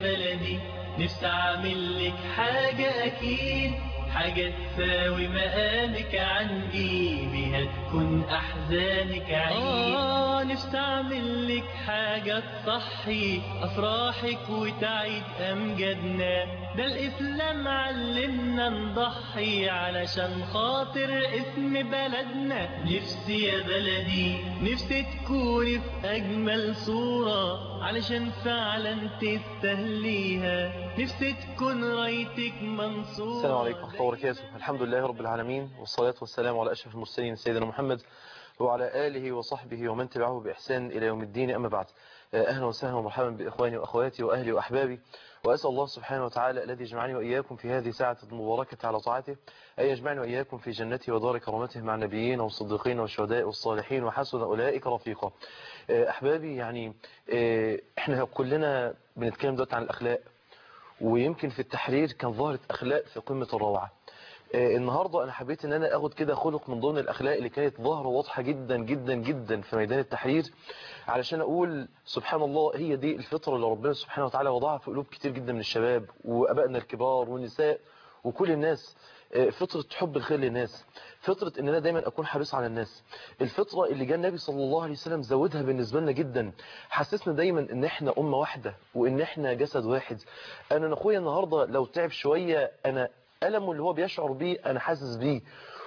بلدي نفسي اعمل لك حاجة اكيد حاجة تساوي مقامك عندي بيها تكون احزانك عيد اه نفسي اعمل لك حاجة تصحي افراحك وتعيد امجادنا ده الاسلام علمنا نضحي علشان خاطر اسم بلدنا نفسي يا بلدي نفسي تكوني في اجمل صورة علشان فعلا تستهليها نفسي تكون رايتك منصورة السلام عليكم ورحمة الله وبركاته الحمد لله رب العالمين والصلاة والسلام على أشرف المرسلين سيدنا محمد وعلى آله وصحبه ومن تبعه بإحسان إلى يوم الدين أما بعد أهلا وسهلا ومرحبا بإخواني وأخواتي وأهلي وأحبابي وأسأل الله سبحانه وتعالى الذي يجمعني وإياكم في هذه ساعة المباركة على طاعته أن يجمعني وإياكم في جنته ودار كرامته مع النبيين والصديقين والشهداء والصالحين وحسن أولئك رفيقا أحبابي يعني إحنا كلنا بنتكلم دلوقتي عن الأخلاق ويمكن في التحرير كان ظهرت أخلاق في قمة الروعة النهاردة أنا حبيت أن أنا أخد كده خلق من ضمن الأخلاق اللي كانت ظاهرة واضحة جدا جدا جدا في ميدان التحرير علشان أقول سبحان الله هي دي الفطرة اللي ربنا سبحانه وتعالى وضعها في قلوب كتير جدا من الشباب وأبائنا الكبار والنساء وكل الناس فطرة حب الخير للناس فطرة ان انا دايما اكون حريص على الناس الفطرة اللي جاء النبي صلى الله عليه وسلم زودها بالنسبة لنا جدا حسسنا دايما ان احنا امة واحدة وان احنا جسد واحد انا اخويا النهاردة لو تعب شوية انا ألمه اللي هو بيشعر بيه أنا حاسس بيه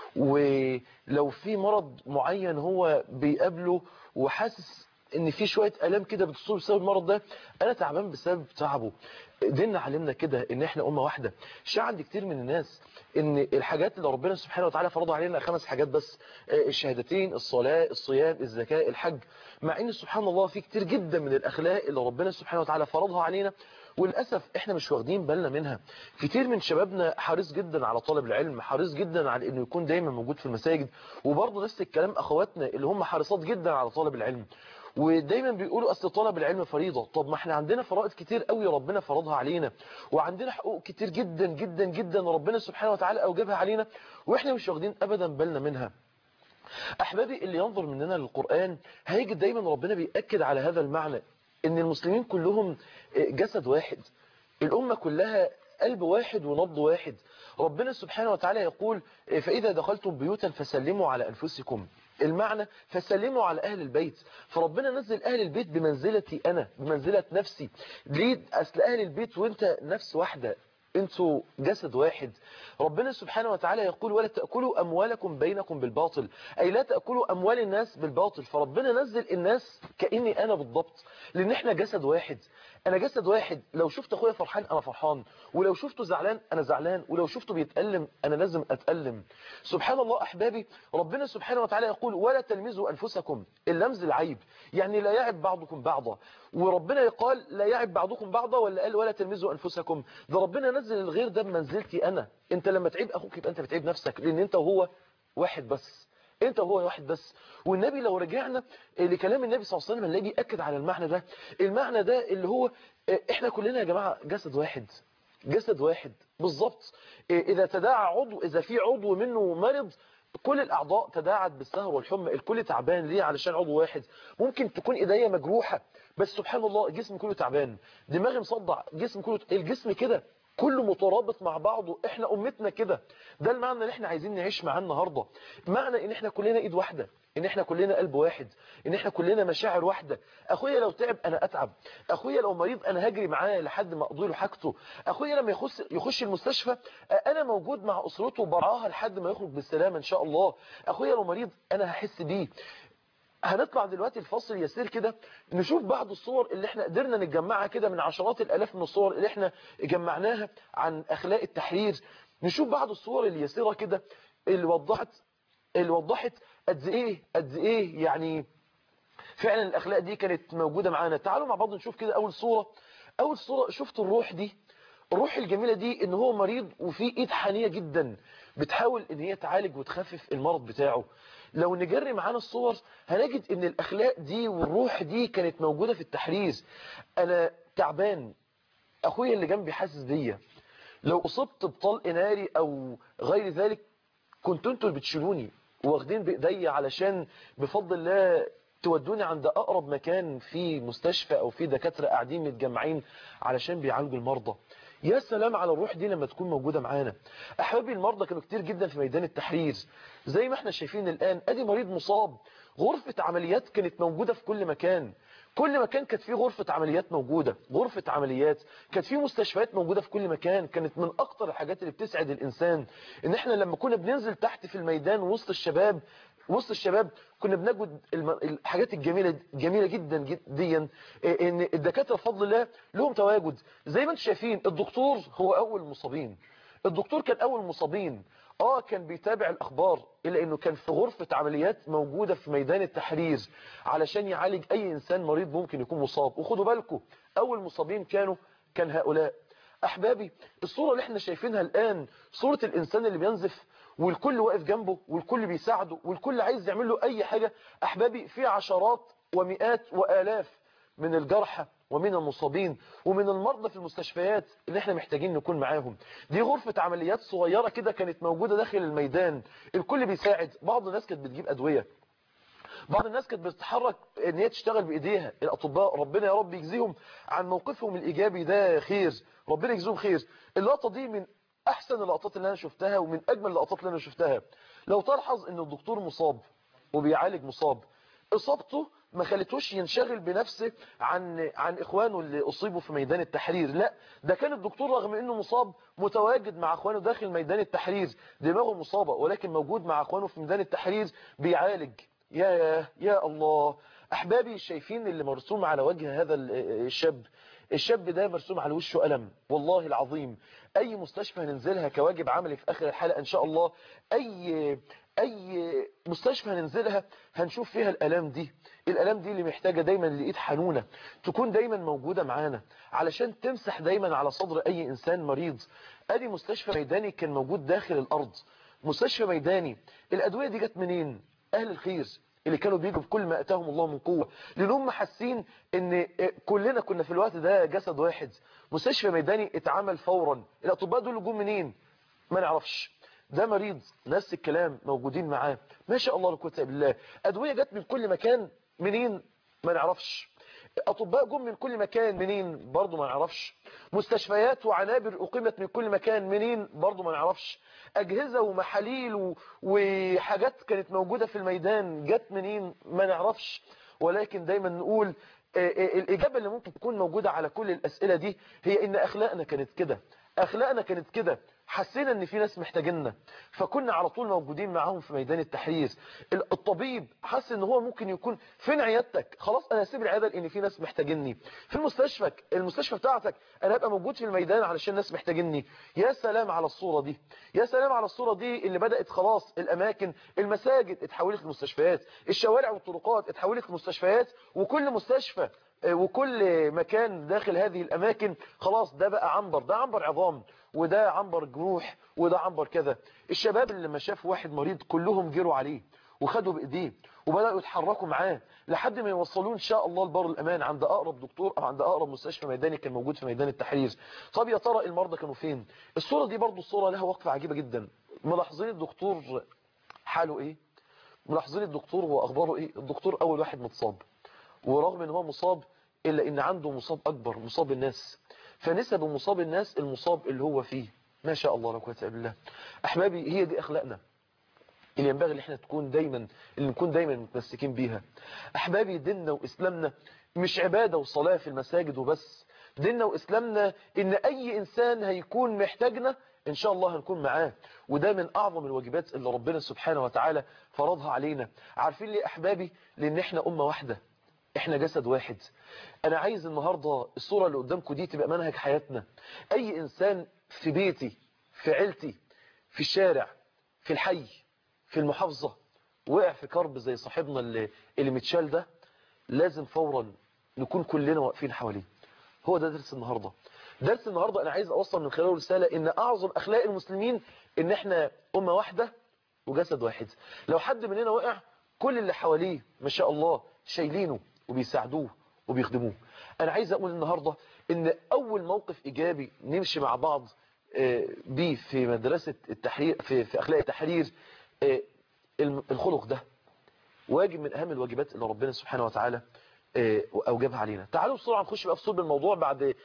ولو في مرض معين هو بيقابله وحاسس ان في شوية ألم كده بتصيب بسبب المرض ده انا تعبان بسبب تعبه ديننا علمنا كده ان احنا امة واحدة شاع عند كتير من الناس ان الحاجات اللي ربنا سبحانه وتعالى فرضها علينا خمس حاجات بس الشهادتين الصلاة الصيام الزكاة الحج مع ان سبحان الله في كتير جدا من الاخلاق اللي ربنا سبحانه وتعالى فرضها علينا وللأسف احنا مش واخدين بالنا منها كتير من شبابنا حريص جدا على طالب العلم حريص جدا على انه يكون دايما موجود في المساجد وبرضه نفس الكلام اخواتنا اللي هم حريصات جدا على طالب العلم ودايما بيقولوا اصل طلب العلم فريضة طب ما احنا عندنا فرائض كتير قوي ربنا فرضها علينا وعندنا حقوق كتير جدا جدا جدا ربنا سبحانه وتعالى اوجبها علينا واحنا مش واخدين ابدا بالنا منها احبابي اللي ينظر مننا للقرآن هيجد دايما ربنا بيأكد على هذا المعنى ان المسلمين كلهم جسد واحد الامة كلها قلب واحد ونبض واحد ربنا سبحانه وتعالى يقول فإذا دخلتم بيوتا فسلموا على أنفسكم المعنى فسلموا على أهل البيت فربنا نزل أهل البيت بمنزلتي أنا بمنزلة نفسي ليه أصل أهل البيت وانت نفس واحدة انتوا جسد واحد ربنا سبحانه وتعالى يقول ولا تأكلوا أموالكم بينكم بالباطل أي لا تأكلوا أموال الناس بالباطل فربنا نزل الناس كأني أنا بالضبط لأن احنا جسد واحد أنا جسد واحد لو شفت أخويا فرحان أنا فرحان ولو شفته زعلان أنا زعلان ولو شفته بيتألم أنا لازم أتألم سبحان الله أحبابي ربنا سبحانه وتعالى يقول ولا تلمزوا أنفسكم اللمز العيب يعني لا يعب بعضكم بعضا وربنا يقال لا يعب بعضكم بعضا ولا قال ولا تلمزوا أنفسكم ده ربنا نزل الغير ده بمنزلتي أنا انت لما تعيب أخوك يبقى انت بتعيب نفسك لأن انت وهو واحد بس انت وهو واحد بس والنبي لو رجعنا لكلام النبي صلى الله عليه وسلم هنلاقي بيأكد على المعنى ده المعنى ده اللي هو احنا كلنا يا جماعة جسد واحد جسد واحد بالظبط اذا تداعى عضو اذا في عضو منه مرض كل الاعضاء تداعت بالسهر والحمى الكل تعبان ليه علشان عضو واحد ممكن تكون ايديا مجروحة بس سبحان الله الجسم كله تعبان دماغي مصدع جسم كله الجسم كده كله مترابط مع بعضه احنا امتنا كده ده المعنى اللي احنا عايزين نعيش معاه النهارده معنى ان احنا كلنا ايد واحده ان احنا كلنا قلب واحد ان احنا كلنا مشاعر واحده اخويا لو تعب انا اتعب اخويا لو مريض انا هجري معاه لحد ما اقضي له حاجته اخويا لما يخش يخش المستشفى انا موجود مع اسرته برعاها لحد ما يخرج بالسلامه ان شاء الله اخويا لو مريض انا هحس بيه هنطلع دلوقتي الفصل يسير كده نشوف بعض الصور اللي احنا قدرنا نتجمعها كده من عشرات الالاف من الصور اللي احنا جمعناها عن اخلاق التحرير نشوف بعض الصور اليسيرة كده اللي وضحت اللي وضحت قد ايه قد ايه يعني فعلا الاخلاق دي كانت موجودة معانا تعالوا مع بعض نشوف كده اول صورة اول صورة شفت الروح دي الروح الجميلة دي ان هو مريض وفي ايد حانية جدا بتحاول ان هي تعالج وتخفف المرض بتاعه لو نجري معانا الصور هنجد ان الاخلاق دي والروح دي كانت موجودة في التحرير انا تعبان اخويا اللي جنبي حاسس بيا لو اصبت بطلق ناري او غير ذلك كنت انتوا اللي بتشيلوني واخدين بايديا علشان بفضل الله تودوني عند اقرب مكان في مستشفى او في دكاتره قاعدين متجمعين علشان بيعالجوا المرضى يا سلام على الروح دي لما تكون موجودة معانا احبابي المرضى كانوا كتير جدا في ميدان التحرير زي ما احنا شايفين الان ادي مريض مصاب غرفة عمليات كانت موجودة في كل مكان كل مكان كانت فيه غرفة عمليات موجودة غرفة عمليات كانت فيه مستشفيات موجودة في كل مكان كانت من اكتر الحاجات اللي بتسعد الانسان ان احنا لما كنا بننزل تحت في الميدان وسط الشباب وسط الشباب كنا بنجد الحاجات الجميلة جميلة جدا جدا ان الدكاترة بفضل الله لهم تواجد زي ما انتم شايفين الدكتور هو اول مصابين الدكتور كان اول مصابين اه كان بيتابع الاخبار الا انه كان في غرفة عمليات موجودة في ميدان التحرير علشان يعالج اي انسان مريض ممكن يكون مصاب وخدوا بالكم اول مصابين كانوا كان هؤلاء احبابي الصورة اللي احنا شايفينها الان صورة الانسان اللي بينزف والكل واقف جنبه والكل بيساعده والكل عايز يعمل له اي حاجة احبابي في عشرات ومئات والاف من الجرحى ومن المصابين ومن المرضى في المستشفيات اللي احنا محتاجين نكون معاهم دي غرفة عمليات صغيرة كده كانت موجودة داخل الميدان الكل بيساعد بعض الناس كانت بتجيب ادوية بعض الناس كانت بتتحرك ان هي تشتغل بايديها الاطباء ربنا يا رب يجزيهم عن موقفهم الايجابي ده خير ربنا يجزيهم خير اللقطه دي من احسن اللقطات اللي انا شفتها ومن اجمل اللقطات اللي انا شفتها لو تلحظ ان الدكتور مصاب وبيعالج مصاب اصابته ما خلتوش ينشغل بنفسه عن عن اخوانه اللي اصيبوا في ميدان التحرير لا ده كان الدكتور رغم انه مصاب متواجد مع اخوانه داخل ميدان التحرير دماغه مصابه ولكن موجود مع اخوانه في ميدان التحرير بيعالج يا يا الله احبابي شايفين اللي مرسوم على وجه هذا الشاب الشاب ده مرسوم على وشه ألم والله العظيم أي مستشفى هننزلها كواجب عملي في آخر الحلقة إن شاء الله أي أي مستشفى هننزلها هنشوف فيها الألام دي الألام دي اللي محتاجة دايما لإيد حنونة تكون دايما موجودة معانا علشان تمسح دايما على صدر أي إنسان مريض أدي مستشفى ميداني كان موجود داخل الأرض مستشفى ميداني الأدوية دي جت منين أهل الخير اللي كانوا بيجوا بكل ما اتاهم الله من قوة لانهم حاسين ان كلنا كنا في الوقت ده جسد واحد مستشفى ميداني اتعمل فورا الاطباء دول جم منين ما نعرفش ده مريض نفس الكلام موجودين معاه ما شاء الله لا قوه الا بالله ادويه جت من كل مكان منين ما نعرفش اطباء جم من كل مكان منين برضه ما نعرفش مستشفيات وعنابر اقيمت من كل مكان منين برضه ما نعرفش اجهزه ومحاليل و... وحاجات كانت موجوده في الميدان جت منين ما نعرفش ولكن دايما نقول الاجابه اللي ممكن تكون موجوده على كل الاسئله دي هي ان اخلاقنا كانت كده اخلاقنا كانت كده حسينا ان في ناس محتاجيننا فكنا على طول موجودين معاهم في ميدان التحرير الطبيب حس ان هو ممكن يكون فين عيادتك خلاص انا هسيب العياده لان في ناس محتاجيني في المستشفى المستشفى بتاعتك انا هبقى موجود في الميدان علشان ناس محتاجيني يا سلام على الصوره دي يا سلام على الصوره دي اللي بدات خلاص الاماكن المساجد اتحولت لمستشفيات الشوارع والطرقات اتحولت لمستشفيات وكل مستشفى وكل مكان داخل هذه الأماكن خلاص ده بقى عنبر ده عنبر عظام وده عنبر جروح وده عنبر كذا الشباب اللي لما شافوا واحد مريض كلهم جروا عليه وخدوا بإيديه وبدأوا يتحركوا معاه لحد ما يوصلوه إن شاء الله لبر الأمان عند أقرب دكتور أو عند أقرب مستشفى ميداني كان موجود في ميدان التحرير طب يا ترى المرضى كانوا فين الصورة دي برضو الصورة لها وقفة عجيبة جدا ملاحظين الدكتور حاله إيه ملاحظين الدكتور هو أخباره إيه الدكتور أول واحد متصاب ورغم ان هو مصاب الا ان عنده مصاب اكبر مصاب الناس فنسب مصاب الناس المصاب اللي هو فيه ما شاء الله لا قوه الا بالله احبابي هي دي اخلاقنا اللي ينبغي ان احنا تكون دايما اللي نكون دايما متمسكين بيها احبابي ديننا واسلامنا مش عباده وصلاه في المساجد وبس ديننا واسلامنا ان اي انسان هيكون محتاجنا ان شاء الله هنكون معاه وده من اعظم الواجبات اللي ربنا سبحانه وتعالى فرضها علينا عارفين ليه احبابي لان احنا امه واحده احنا جسد واحد انا عايز النهاردة الصورة اللي قدامكم دي تبقى منهج حياتنا اي انسان في بيتي في عيلتي في الشارع في الحي في المحافظة وقع في كرب زي صاحبنا اللي, اللي متشال ده لازم فورا نكون كلنا واقفين حواليه هو ده درس النهاردة درس النهاردة انا عايز اوصل من خلاله رسالة ان اعظم اخلاق المسلمين ان احنا امة واحدة وجسد واحد لو حد مننا وقع كل اللي حواليه ما شاء الله شايلينه وبيساعدوه وبيخدموه انا عايز اقول النهاردة ان اول موقف ايجابي نمشي مع بعض بيه في مدرسة التحرير في, في اخلاق التحرير الخلق ده واجب من اهم الواجبات اللي ربنا سبحانه وتعالى اوجبها علينا تعالوا بسرعه نخش بقى في صلب الموضوع بعد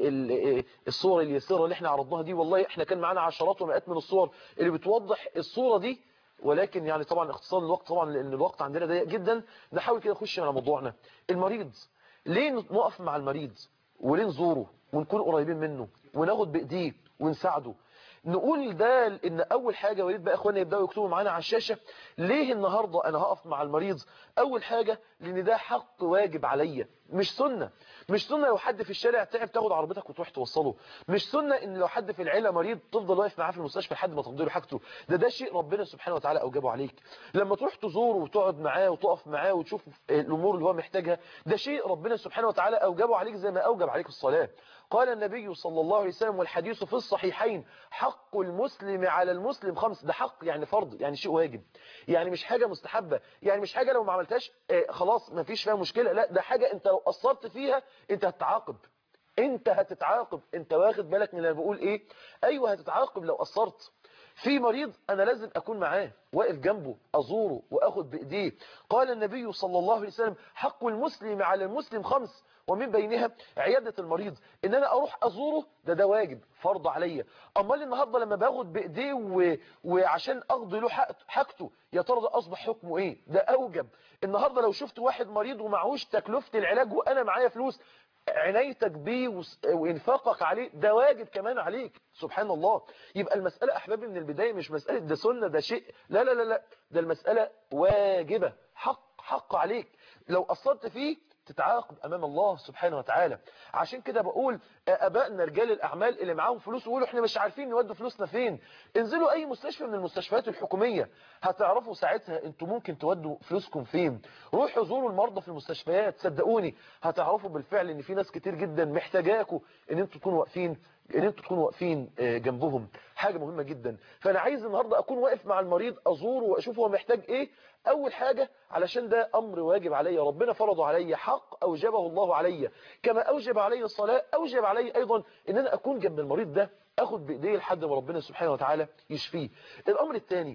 الصور اليسيره اللي احنا عرضناها دي والله احنا كان معانا عشرات ومئات من الصور اللي بتوضح الصوره دي ولكن يعني طبعا اختصار الوقت طبعا لان الوقت عندنا ضيق جدا نحاول كده نخش على موضوعنا المريض ليه نقف مع المريض وليه نزوره ونكون قريبين منه وناخد بايديه ونساعده نقول ده ان اول حاجة وريد بقى اخوانا يبداوا يكتبوا معانا على الشاشة ليه النهاردة انا هقف مع المريض اول حاجة لان ده حق واجب عليا مش سنة مش سنة لو حد في الشارع تعب تاخد عربيتك وتروح توصله مش سنة ان لو حد في العيلة مريض تفضل واقف معاه في المستشفى لحد ما تقضي له حاجته ده ده شيء ربنا سبحانه وتعالى اوجبه عليك لما تروح تزوره وتقعد معاه وتقف معاه وتشوف الامور اللي هو محتاجها ده شيء ربنا سبحانه وتعالى اوجبه عليك زي ما اوجب عليك الصلاة قال النبي صلى الله عليه وسلم والحديث في الصحيحين حق المسلم على المسلم خمس ده حق يعني فرض يعني شيء واجب يعني مش حاجة مستحبة يعني مش حاجة لو ما عملتهاش خلاص ما فيش فيها مشكلة لا ده حاجة انت لو قصرت فيها انت هتتعاقب انت هتتعاقب انت واخد بالك من اللي بقول ايه ايوه هتتعاقب لو قصرت في مريض انا لازم اكون معاه واقف جنبه ازوره واخد بايديه قال النبي صلى الله عليه وسلم حق المسلم على المسلم خمس ومن بينها عيادة المريض ان انا اروح ازوره ده ده واجب فرض عليا امال النهارده لما باخد بايديه و... وعشان اقضي له حاجته يا ترى ده اصبح حكمه ايه ده اوجب النهارده لو شفت واحد مريض ومعهوش تكلفه العلاج وانا معايا فلوس عنايتك بيه وانفاقك عليه ده واجب كمان عليك سبحان الله يبقى المسألة أحبابي من البداية مش مسألة ده سنة ده شيء لا لا لا لا ده المسألة واجبة حق حق عليك لو قصرت فيه تتعاقب امام الله سبحانه وتعالى عشان كده بقول ابائنا رجال الاعمال اللي معاهم فلوس ويقولوا احنا مش عارفين نودوا فلوسنا فين انزلوا اي مستشفى من المستشفيات الحكوميه هتعرفوا ساعتها انتوا ممكن تودوا فلوسكم فين روحوا زوروا المرضى في المستشفيات صدقوني هتعرفوا بالفعل ان في ناس كتير جدا محتاجاكوا ان انتوا تكونوا واقفين ان انتوا تكونوا واقفين جنبهم حاجة مهمة جدا فانا عايز النهاردة اكون واقف مع المريض ازوره واشوف هو محتاج ايه اول حاجة علشان ده امر واجب عليا ربنا فرضه عليا حق اوجبه الله عليا كما اوجب علي الصلاة اوجب علي ايضا ان انا اكون جنب المريض ده اخد بايديه لحد ما ربنا سبحانه وتعالى يشفيه الامر الثاني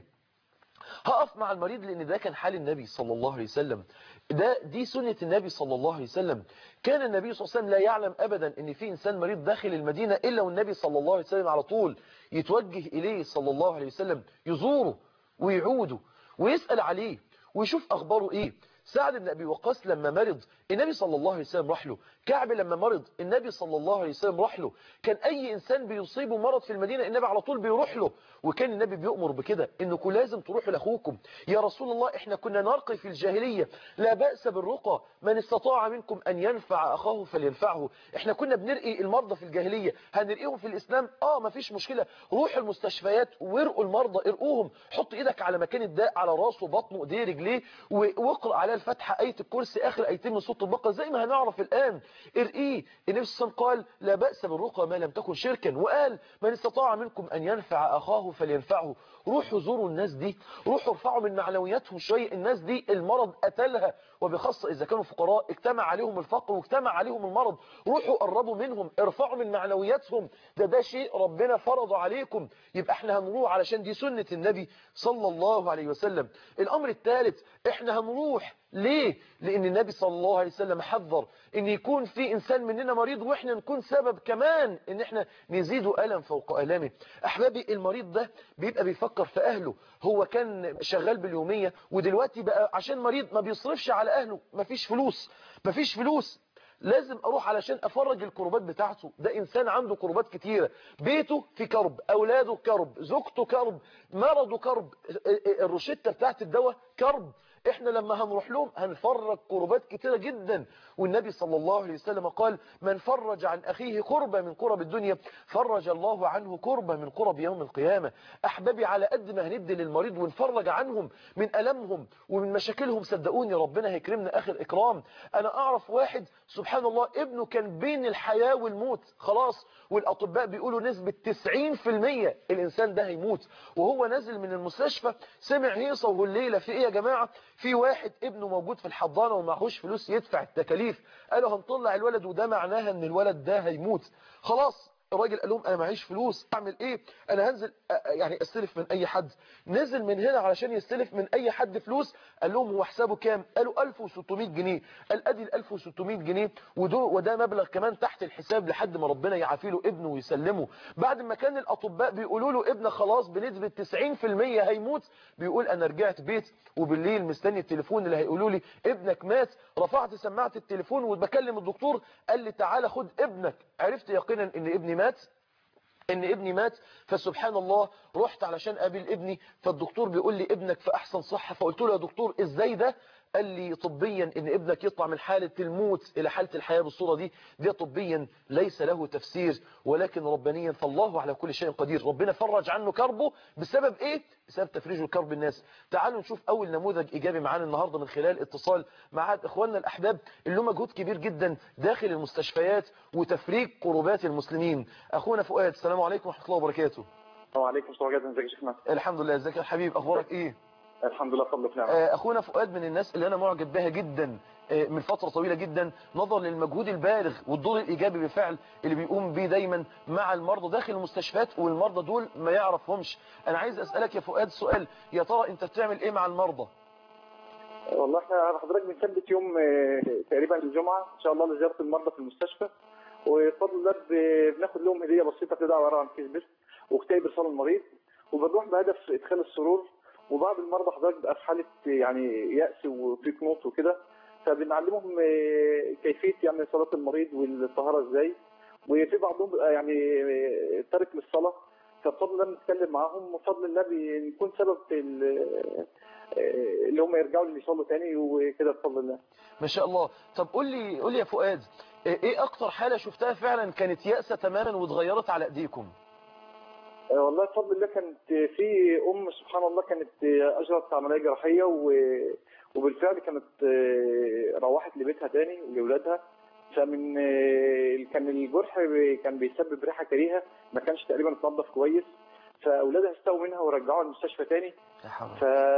هقف مع المريض لان ده كان حال النبي صلى الله عليه وسلم ده دي سنة النبي صلى الله عليه وسلم كان النبي صلى الله عليه وسلم لا يعلم ابدا ان في انسان مريض داخل المدينة الا والنبي صلى الله عليه وسلم على طول يتوجه اليه صلى الله عليه وسلم يزوره ويعوده ويسأل عليه ويشوف اخباره ايه سعد بن ابي وقاص لما مرض النبي صلى الله عليه وسلم راح له كعب لما مرض النبي صلى الله عليه وسلم راح له كان اي انسان بيصيبه مرض في المدينة النبي على طول بيروح له وكان النبي بيؤمر بكده انكم لازم تروحوا لاخوكم يا رسول الله احنا كنا نرقي في الجاهلية لا بأس بالرقى من استطاع منكم ان ينفع اخاه فلينفعه احنا كنا بنرقي المرضى في الجاهلية هنرقيهم في الاسلام اه مفيش مشكلة روحوا المستشفيات وارقوا المرضى ارقوهم حط ايدك على مكان الداء على راسه بطنه ايديه رجليه واقرا على الفتحة ايه الكرسي اخر ايتين من سوره البقره زي ما هنعرف الان ارقيه النبي صلى الله عليه وسلم قال لا بأس بالرقى ما لم تكن شركا وقال من استطاع منكم ان ينفع اخاه فلينفعه روحوا زوروا الناس دي روحوا ارفعوا من معنوياتهم شوية الناس دي المرض قتلها وبخاصة إذا كانوا فقراء اجتمع عليهم الفقر واجتمع عليهم المرض روحوا قربوا منهم ارفعوا من معنوياتهم ده ده شيء ربنا فرضه عليكم يبقى احنا هنروح علشان دي سنة النبي صلى الله عليه وسلم الأمر الثالث احنا هنروح ليه لان النبي صلى الله عليه وسلم حذر ان يكون في انسان مننا مريض واحنا نكون سبب كمان ان احنا نزيده الم فوق الامه احبابي المريض ده بيبقى بيفكر في اهله هو كان شغال باليوميه ودلوقتي بقى عشان مريض ما بيصرفش على اهله مفيش فلوس مفيش فلوس لازم اروح علشان افرج الكربات بتاعته ده انسان عنده كربات كتيرة بيته في كرب اولاده كرب زوجته كرب مرضه كرب الروشتة بتاعت الدواء كرب احنا لما هنروح لهم هنفرج كربات كتيرة جدا والنبي صلى الله عليه وسلم قال من فرج عن اخيه كربة من كرب الدنيا فرج الله عنه كربة من كرب يوم القيامة احبابي على قد ما هندي للمريض ونفرج عنهم من ألمهم ومن مشاكلهم صدقوني ربنا هيكرمنا اخر اكرام انا اعرف واحد سبحان الله ابنه كان بين الحياة والموت خلاص والاطباء بيقولوا نسبة 90% الانسان ده هيموت وهو نازل من المستشفى سمع هيصة والليلة في ايه يا جماعة في واحد ابنه موجود في الحضانة ومعهوش فلوس يدفع التكاليف قالوا هنطلع الولد وده معناها ان الولد ده هيموت خلاص الراجل قال لهم انا معيش فلوس اعمل ايه انا هنزل يعني استلف من اي حد نزل من هنا علشان يستلف من اي حد فلوس قال لهم هو حسابه كام قالوا 1600 جنيه قال ادي ال 1600 جنيه وده وده مبلغ كمان تحت الحساب لحد ما ربنا يعافي له ابنه ويسلمه بعد ما كان الاطباء بيقولوا له ابنك خلاص بنسبه 90% هيموت بيقول انا رجعت بيت وبالليل مستني التليفون اللي هيقولوا لي ابنك مات رفعت سماعه التليفون وبكلم الدكتور قال لي تعالى خد ابنك عرفت يقينا ان ابني مات ان ابني مات فسبحان الله رحت علشان اقابل ابني فالدكتور بيقول لي ابنك في احسن صحة فقلت له يا دكتور ازاي ده قال لي طبيا ان ابنك يطلع من حالة الموت الى حالة الحياة بالصورة دي ده طبيا ليس له تفسير ولكن ربانيا فالله على كل شيء قدير ربنا فرج عنه كربه بسبب ايه بسبب تفريج الكرب الناس تعالوا نشوف اول نموذج ايجابي معانا النهاردة من خلال اتصال مع اخواننا الاحباب اللي هم مجهود كبير جدا داخل المستشفيات وتفريج كربات المسلمين اخونا فؤاد السلام عليكم ورحمة الله وبركاته وعليكم السلام ورحمه الله ازيك يا شيخنا الحمد لله ازيك يا حبيب اخبارك ايه الحمد لله فضل في نعمه آه، اخونا فؤاد من الناس اللي انا معجب بها جدا آه، من فترة طويلة جدا نظرا للمجهود البالغ والدور الايجابي بالفعل اللي بيقوم بيه دايما مع المرضى داخل المستشفيات والمرضى دول ما يعرفهمش انا عايز اسالك يا فؤاد سؤال يا ترى انت بتعمل ايه مع المرضى والله احنا حضرتك بنثبت يوم آه، تقريبا الجمعه ان شاء الله لزياره المرضى في المستشفى وبفضل الله ب- بناخد لهم هديه بسيطه كده عباره عن كيس بس وكتاب ارسال المريض وبنروح بهدف ادخال السرور وبعض المرضى حضرتك بقى في حاله يعني يأس وفي قنوط وكده فبنعلمهم آه، كيفيه يعني صلاه المريض والطهاره ازاي وفي بعضهم بقى يعني آه، تارك للصلاه فبفضل الله بنتكلم معاهم وبفضل الله بنكون سبب في ال- آه، اللي هم يرجعوا اللي يصلوا تاني وكده بفضل الله ما شاء الله طب قول لي قول لي يا فؤاد آه، ايه اكتر حالة شفتها فعلا كانت يأسة تماما واتغيرت على ايديكم آه، والله بفضل الله كانت في ام سبحان الله كانت آه، اجرت عمليه جراحيه و- وبالفعل كانت آه، روحت لبيتها تاني ولولادها فمن آه، كان الجرح بي- كان بيسبب ريحه كريهه ما كانش تقريبا اتنضف كويس فاولادها استووا منها ورجعوها المستشفى تاني يا حول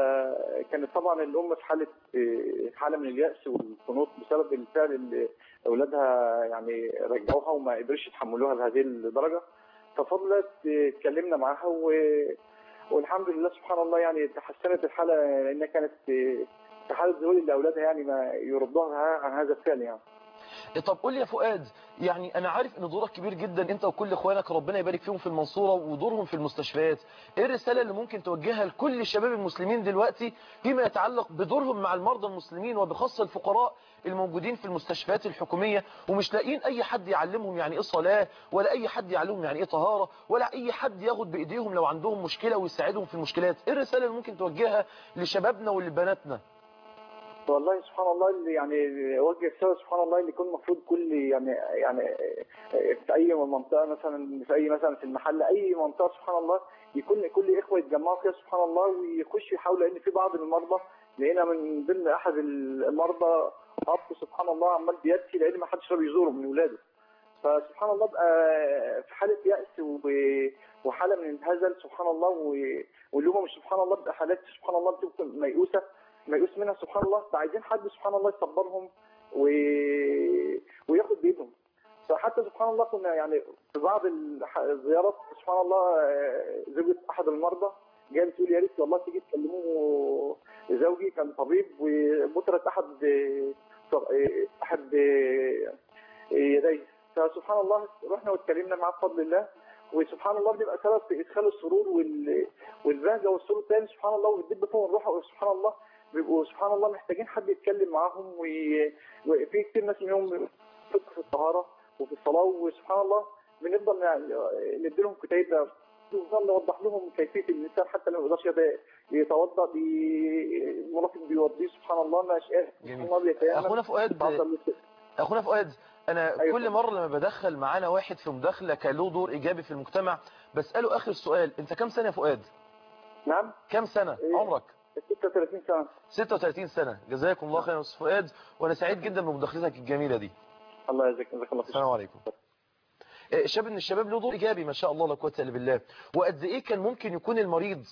فكانت طبعا الام في حاله آه، حاله من الياس والقنوط بسبب الفعل اللي اولادها يعني رجعوها وما قدروش يتحملوها لهذه الدرجه ففضلت آه، اتكلمنا معاها و... والحمد لله سبحان الله يعني تحسنت الحاله لانها كانت آه، في حاله ذهول لاولادها يعني ما يرضوها عن هذا الفعل يعني طب قول لي يا فؤاد يعني انا عارف ان دورك كبير جدا انت وكل اخوانك ربنا يبارك فيهم في المنصورة ودورهم في المستشفيات ايه الرسالة اللي ممكن توجهها لكل الشباب المسلمين دلوقتي فيما يتعلق بدورهم مع المرضى المسلمين وبخاصة الفقراء الموجودين في المستشفيات الحكومية ومش لاقيين اي حد يعلمهم يعني ايه صلاة ولا اي حد يعلمهم يعني ايه طهارة ولا اي حد ياخد بايديهم لو عندهم مشكلة ويساعدهم في المشكلات ايه الرسالة اللي ممكن توجهها لشبابنا ولبناتنا والله سبحان الله اللي يعني وجه رساله سبحان الله اللي يكون المفروض كل يعني يعني في اي منطقه مثلا في اي مثلا في المحل اي منطقه سبحان الله يكون كل اخوه يتجمعوا فيها سبحان الله ويخشوا يحاولوا لان في بعض المرضى لقينا من ضمن احد المرضى اب سبحان الله عمال بيبكي لان ما حدش راضي يزوره من ولاده فسبحان الله بقى في حاله يأس و- وحاله من الهزل سبحان الله و- واللي هم مش سبحان الله بقى حالات سبحان الله بتبقى ميؤوسه ميؤوس منها سبحان الله فعايزين حد سبحان الله يصبرهم و... وياخد بايدهم فحتى سبحان الله كنا يعني في بعض الح- الزيارات سبحان الله آه، زوجة احد المرضى جايه بتقول يا ريت والله تيجي تكلموا زوجي كان طبيب وبترت احد آه، صر- آه، احد آه، يديه فسبحان الله رحنا واتكلمنا معاه بفضل الله وسبحان الله بنبقى سبب في ادخال السرور وال... والبهجه والسرور تاني سبحان الله وبتدب فيهم الروح وسبحان الله بيبقوا سبحان الله محتاجين حد يتكلم معاهم وي... وفي كتير ناس منهم فقه في الطهاره وفي الصلاه وسبحان الله بنفضل ن- ندي لهم كتيب نفضل نوضح لهم كيفيه الانسان حتى لو ما يقدرش يت- يتوضا بي... المرافق بيوضيه سبحان الله ما شاء سبحان جميل. الله بيتيمم اخونا فؤاد يتفضل اخونا فؤاد انا أيوة. كل مرة لما بدخل معانا واحد في مداخلة كان له دور ايجابي في المجتمع بسأله اخر سؤال انت كم سنة يا فؤاد نعم كم سنة إيه. عمرك 36 سنه 36 سنة جزاكم الله خيرا يا استاذ فؤاد وانا سعيد جدا بمداخلتك الجميلة دي الله يجزاك جزاك الله خير السلام عليكم آه، شاب من الشباب له دور ايجابي ما شاء الله لا قوه الا بالله وقد ايه كان ممكن يكون المريض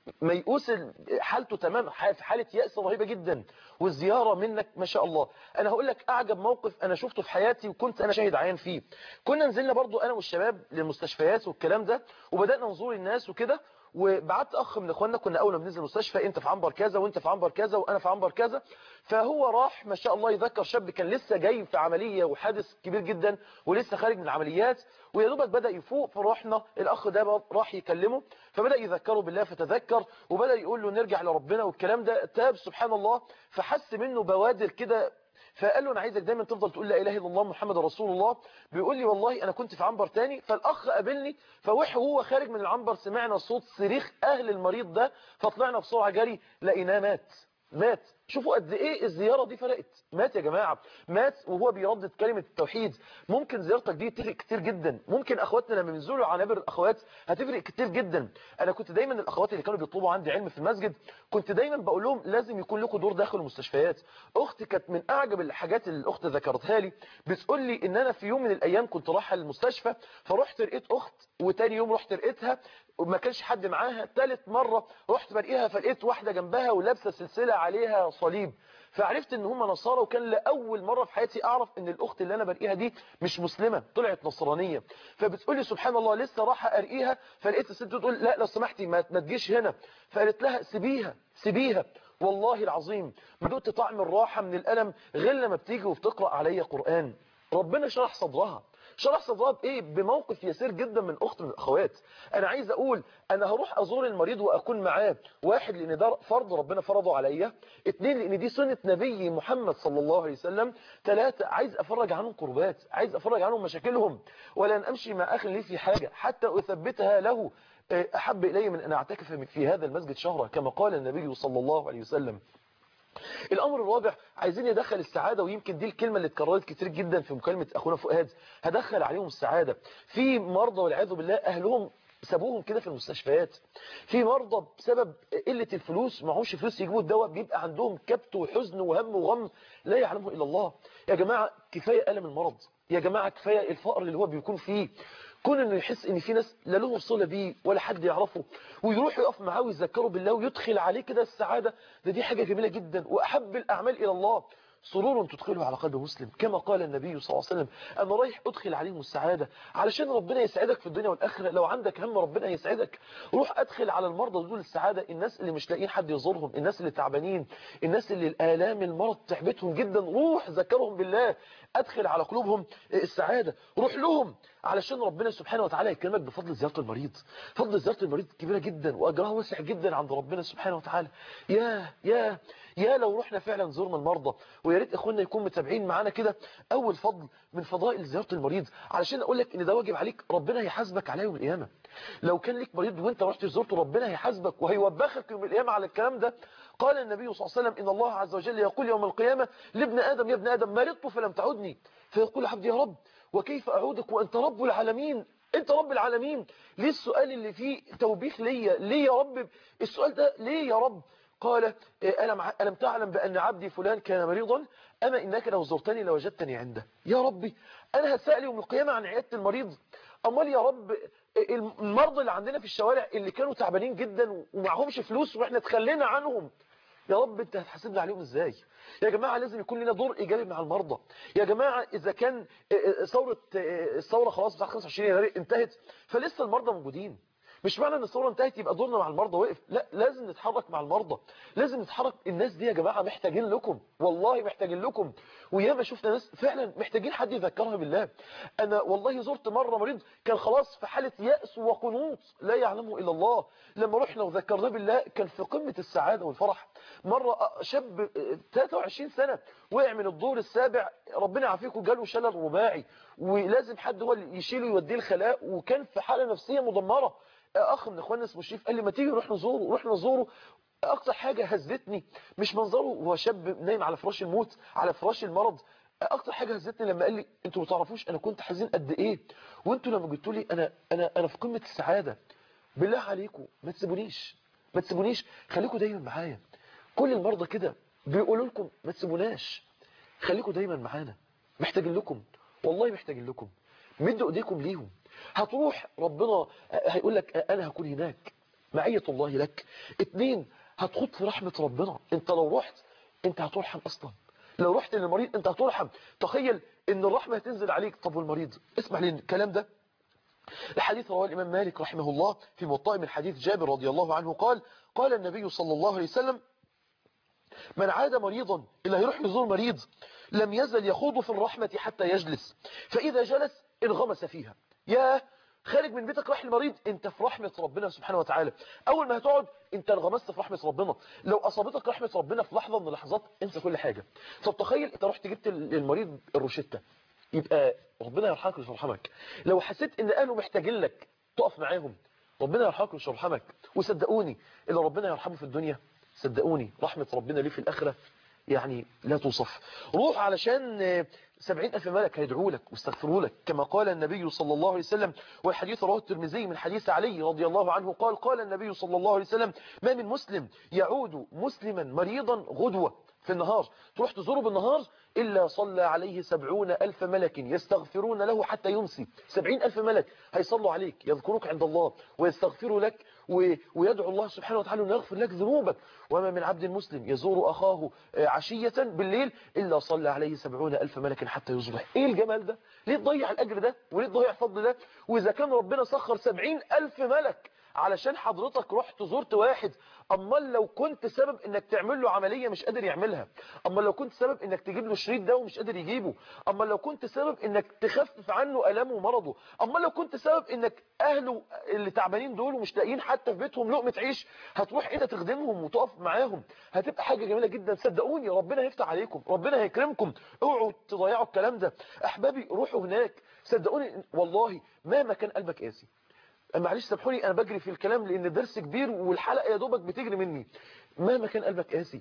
ميؤوس حالته تمام في حالة يأس رهيبة جدا والزيارة منك ما شاء الله انا هقول لك اعجب موقف انا شفته في حياتي وكنت انا شاهد عيان فيه كنا نزلنا برضو انا والشباب للمستشفيات والكلام ده وبدأنا نزور الناس وكده وبعت اخ من اخواننا كنا اول ما بننزل المستشفى انت في عنبر كذا وانت في عنبر كذا وانا في عنبر كذا فهو راح ما شاء الله يذكر شاب كان لسه جاي في عملية وحادث كبير جدا ولسه خارج من العمليات ويا دوبك بدأ يفوق فرحنا الاخ ده راح يكلمه فبدأ يذكره بالله فتذكر وبدأ يقول له نرجع لربنا والكلام ده تاب سبحان الله فحس منه بوادر كده فقال له انا عايزك دايما تفضل تقول لا اله الا الله محمد رسول الله بيقول لي والله انا كنت في عنبر تاني فالاخ قابلني فوح وهو خارج من العنبر سمعنا صوت صريخ اهل المريض ده فطلعنا بسرعه جري لقيناه مات مات شوفوا قد ايه الزيارة دي فرقت مات يا جماعة مات وهو بيردد كلمة التوحيد ممكن زيارتك دي تفرق كتير جدا ممكن اخواتنا لما بينزلوا عنابر الاخوات هتفرق كتير جدا انا كنت دايما الاخوات اللي كانوا بيطلبوا عندي علم في المسجد كنت دايما بقول لهم لازم يكون لكم دور داخل المستشفيات اختي كانت من اعجب الحاجات اللي الاخت ذكرتها لي بتقول لي ان انا في يوم من الايام كنت رايحه المستشفى فرحت لقيت اخت وتاني يوم رحت لقيتها وما كانش حد معاها ثالث مرة رحت بلاقيها فلقيت واحدة جنبها ولابسه سلسلة عليها صليب فعرفت ان هم نصارى وكان لاول مرة في حياتي اعرف ان الاخت اللي انا برقيها دي مش مسلمة طلعت نصرانية فبتقول لي سبحان الله لسه رايحه ارقيها فلقيت الست تقول لا لو سمحتي ما تجيش هنا فقالت لها سيبيها سيبيها والله العظيم ما دقت طعم الراحة من الألم غير لما بتيجي وبتقرأ عليا قرآن ربنا شرح صدرها شرح صدرها بايه بموقف يسير جدا من اخت من الاخوات انا عايز اقول انا هروح ازور المريض واكون معاه واحد لان ده فرض ربنا فرضه عليا اتنين لان دي سنة نبي محمد صلى الله عليه وسلم ثلاثة عايز افرج عنهم كربات عايز افرج عنهم مشاكلهم ولن امشي مع اخ لي في حاجة حتى اثبتها له احب الي من ان اعتكف في هذا المسجد شهرا كما قال النبي صلى الله عليه وسلم الامر الرابع عايزين يدخل السعادة ويمكن دي الكلمة اللي اتكررت كتير جدا في مكالمة اخونا فؤاد هدخل عليهم السعادة في مرضى والعياذ بالله اهلهم سابوهم كده في المستشفيات في مرضى بسبب قلة الفلوس معهوش فلوس يجيبوا الدواء بيبقى عندهم كبت وحزن وهم وغم لا يعلمه الا الله يا جماعة كفاية ألم المرض يا جماعة كفاية الفقر اللي هو بيكون فيه كون انه يحس ان في ناس لا له صله بيه ولا حد يعرفه ويروح يقف معاه ويذكره بالله ويدخل عليه كده السعاده ده دي حاجه جميله جدا واحب الاعمال الى الله سرور تدخله على قلب مسلم كما قال النبي صلى الله عليه وسلم انا رايح ادخل عليهم السعاده علشان ربنا يسعدك في الدنيا والاخره لو عندك هم ربنا يسعدك روح ادخل على المرضى دول السعاده الناس اللي مش لاقيين حد يزورهم الناس اللي تعبانين الناس اللي الالام المرض تعبتهم جدا روح ذكرهم بالله ادخل على قلوبهم السعاده روح لهم علشان ربنا سبحانه وتعالى يكرمك بفضل زياره المريض فضل زياره المريض كبيره جدا واجرها واسع جدا عند ربنا سبحانه وتعالى يا يا يا لو رحنا فعلا زورنا المرضى ويا ريت اخواننا يكونوا متابعين معانا كده اول فضل من فضائل زياره المريض علشان اقول لك ان ده واجب عليك ربنا هيحاسبك عليه يوم القيامه لو كان ليك مريض وانت رحت زرته ربنا هيحاسبك وهيوبخك يوم القيامه على الكلام ده قال النبي صلى الله عليه وسلم ان الله عز وجل يقول يوم القيامه لابن ادم يا ابن ادم مرضت فلم تعدني فيقول عبدي يا رب وكيف اعودك وانت رب العالمين انت رب العالمين ليه السؤال اللي فيه توبيخ ليا ليه يا رب السؤال ده ليه يا رب قال ألم, ألم تعلم بأن عبدي فلان كان مريضا أما إنك لو زرتني لوجدتني عنده يا ربي أنا هسأل يوم القيامة عن عيادة المريض أمال يا رب المرضى اللي عندنا في الشوارع اللي كانوا تعبانين جدا ومعهمش فلوس وإحنا تخلينا عنهم يا رب انت هتحاسبنا عليهم ازاي يا جماعة لازم يكون لنا دور ايجابي مع المرضى يا جماعة اذا كان ثورة الثورة خلاص بتاع 25 يناير انتهت فلسه المرضى موجودين مش معنى ان الثوره انتهت يبقى دورنا مع المرضى وقف لا لازم نتحرك مع المرضى لازم نتحرك الناس دي يا جماعه محتاجين لكم والله محتاجين لكم وياما شفنا ناس فعلا محتاجين حد يذكرها بالله انا والله زرت مره مريض كان خلاص في حاله ياس وقنوط لا يعلمه الا الله لما رحنا وذكرناه بالله كان في قمه السعاده والفرح مره شاب 23 سنه وقع من الدور السابع ربنا يعافيكم جاله شلل رباعي ولازم حد هو اللي يشيله يوديه الخلاء وكان في حاله نفسيه مدمره اخ من اخواننا اسمه شريف قال لي ما تيجي نروح نزوره نروح نزوره اكتر حاجة هزتني مش منظره وهو شاب نايم على فراش الموت على فراش المرض اكتر حاجة هزتني لما قال لي انتوا ما تعرفوش انا كنت حزين قد ايه وانتوا لما قلتوا لي انا انا انا في قمة السعادة بالله عليكم ما تسيبونيش ما تسيبونيش خليكم دايما معايا كل المرضى كده بيقولوا لكم ما تسيبوناش خليكم دايما معانا محتاجين لكم والله محتاجين لكم مدوا ايديكم ليهم هتروح ربنا هيقول لك انا هكون هناك معية الله لك اتنين هتخوض في رحمة ربنا انت لو رحت انت هترحم اصلا لو رحت للمريض انت هترحم تخيل ان الرحمة هتنزل عليك طب والمريض اسمع لي الكلام ده الحديث رواه الإمام مالك رحمه الله في موطأ من حديث جابر رضي الله عنه قال قال النبي صلى الله عليه وسلم من عاد مريضا اللي هيروح يزور مريض لم يزل يخوض في الرحمة حتى يجلس فإذا جلس انغمس فيها يا خارج من بيتك راح المريض انت في رحمة ربنا سبحانه وتعالى اول ما هتقعد انت انغمست في رحمة ربنا لو اصابتك رحمة ربنا في لحظة من اللحظات انسى كل حاجة طب تخيل انت رحت جبت للمريض الروشتة يبقى ربنا يرحمك ومش يرحمك لو حسيت ان اهله محتاجين لك تقف معاهم ربنا يرحمك ومش يرحمك وصدقوني اللي ربنا يرحمه في الدنيا صدقوني رحمة ربنا ليه في الآخرة يعني لا توصف روح علشان سبعين ألف ملك هيدعوا لك واستغفروا لك كما قال النبي صلى الله عليه وسلم والحديث رواه الترمذي من حديث علي رضي الله عنه قال قال النبي صلى الله عليه وسلم ما من مسلم يعود مسلما مريضا غدوة في النهار تروح تزوره بالنهار إلا صلى عليه سبعون ألف ملك يستغفرون له حتى يمسي سبعين ألف ملك هيصلوا عليك يذكروك عند الله ويستغفروا لك ويدعو الله سبحانه وتعالى أن يغفر لك ذنوبك وما من عبد مسلم يزور أخاه عشية بالليل إلا صلى عليه سبعون ألف ملك حتى يصبح إيه الجمال ده ليه تضيع الأجر ده وليه تضيع الفضل ده وإذا كان ربنا سخر سبعين ألف ملك علشان حضرتك رحت زرت واحد امال لو كنت سبب انك تعمل له عملية مش قادر يعملها امال لو كنت سبب انك تجيب له شريط ده ومش قادر يجيبه امال لو كنت سبب انك تخفف عنه الامه ومرضه امال لو كنت سبب انك اهله اللي تعبانين دول ومش لاقيين حتى في بيتهم لقمه عيش هتروح انت تخدمهم وتقف معاهم هتبقى حاجة جميلة جدا صدقوني ربنا هيفتح عليكم ربنا هيكرمكم اوعوا تضيعوا الكلام ده احبابي روحوا هناك صدقوني والله مهما كان قلبك قاسي معلش سامحوني انا بجري في الكلام لان درس كبير والحلقه يا دوبك بتجري مني مهما كان قلبك قاسي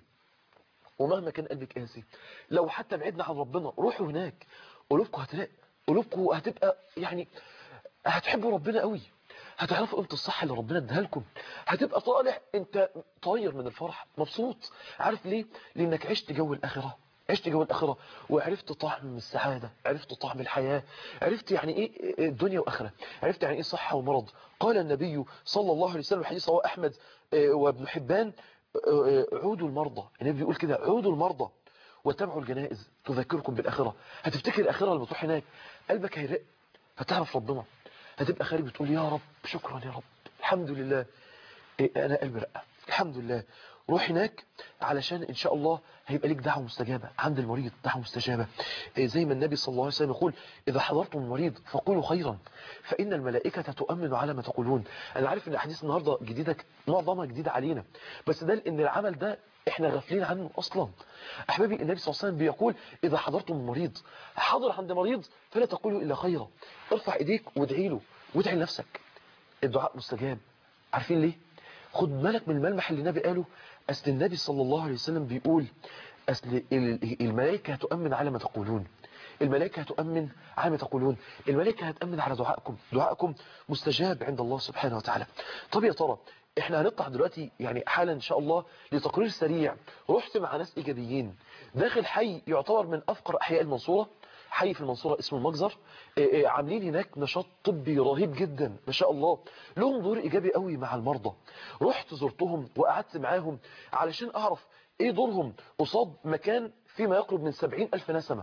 ومهما كان قلبك قاسي لو حتى بعدنا عن ربنا روحوا هناك قلوبكم هتلاقي قلوبكم هتبقى يعني هتحبوا ربنا قوي هتعرفوا قيمه الصح اللي ربنا اداها لكم هتبقى طالع انت طاير من الفرح مبسوط عارف ليه لانك عشت جو الاخره عشت جو الآخرة وعرفت طعم السعادة عرفت طعم الحياة عرفت يعني إيه الدنيا وآخرة عرفت يعني إيه صحة ومرض قال النبي صلى الله عليه وسلم حديث رواه أحمد وابن حبان عودوا المرضى النبي بيقول كده عودوا المرضى وتابعوا الجنائز تذكركم بالآخرة هتفتكر الآخرة اللي بتروح هناك قلبك هيرق هتعرف ربنا هتبقى خارج بتقول يا رب شكرا يا رب الحمد لله أنا قلبي رقة الحمد لله روح هناك علشان ان شاء الله هيبقى ليك دعوه مستجابه عند المريض دعوه مستجابه زي ما النبي صلى الله عليه وسلم يقول اذا حضرتم المريض فقولوا خيرا فان الملائكه تؤمن على ما تقولون انا عارف ان احاديث النهارده جديده معظمها جديده علينا بس ده لان العمل ده احنا غافلين عنه اصلا احبابي النبي صلى الله عليه وسلم بيقول اذا حضرتم المريض حاضر عند مريض فلا تقولوا الا خيرا ارفع ايديك وادعي له وادعي لنفسك الدعاء مستجاب عارفين ليه خد بالك من الملمح اللي النبي قاله أصل النبي صلى الله عليه وسلم بيقول أصل الملائكة هتؤمن على ما تقولون الملائكة هتؤمن على ما تقولون الملائكة هتأمن على دعائكم دعائكم مستجاب عند الله سبحانه وتعالى طب يا ترى احنا هنطلع دلوقتي يعني حالا ان شاء الله لتقرير سريع رحت مع ناس ايجابيين داخل حي يعتبر من افقر احياء المنصورة حي في المنصورة اسمه المجزر عاملين هناك نشاط طبي رهيب جدا ما شاء الله لهم دور ايجابي قوي مع المرضى رحت زرتهم وقعدت معاهم علشان اعرف ايه دورهم قصاد مكان فيما يقرب من سبعين الف نسمة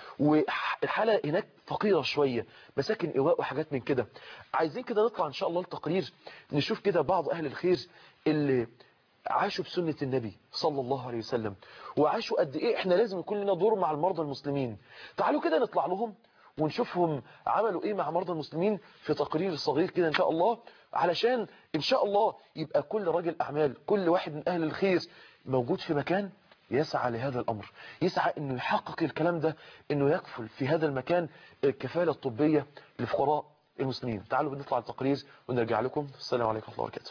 والحالة هناك فقيرة شوية مساكن ايواء وحاجات من كده عايزين كده نطلع ان شاء الله التقرير نشوف كده بعض اهل الخير اللي عاشوا بسنة النبي صلى الله عليه وسلم وعاشوا قد ايه احنا لازم يكون لنا دور مع المرضى المسلمين تعالوا كده نطلع لهم ونشوفهم عملوا ايه مع مرضى المسلمين في تقرير صغير كده ان شاء الله علشان ان شاء الله يبقى كل راجل اعمال كل واحد من اهل الخير موجود في مكان يسعى لهذا الامر يسعى انه يحقق الكلام ده انه يكفل في هذا المكان الكفالة الطبية لفقراء المسلمين تعالوا بنطلع التقرير ونرجع لكم السلام عليكم ورحمة الله وبركاته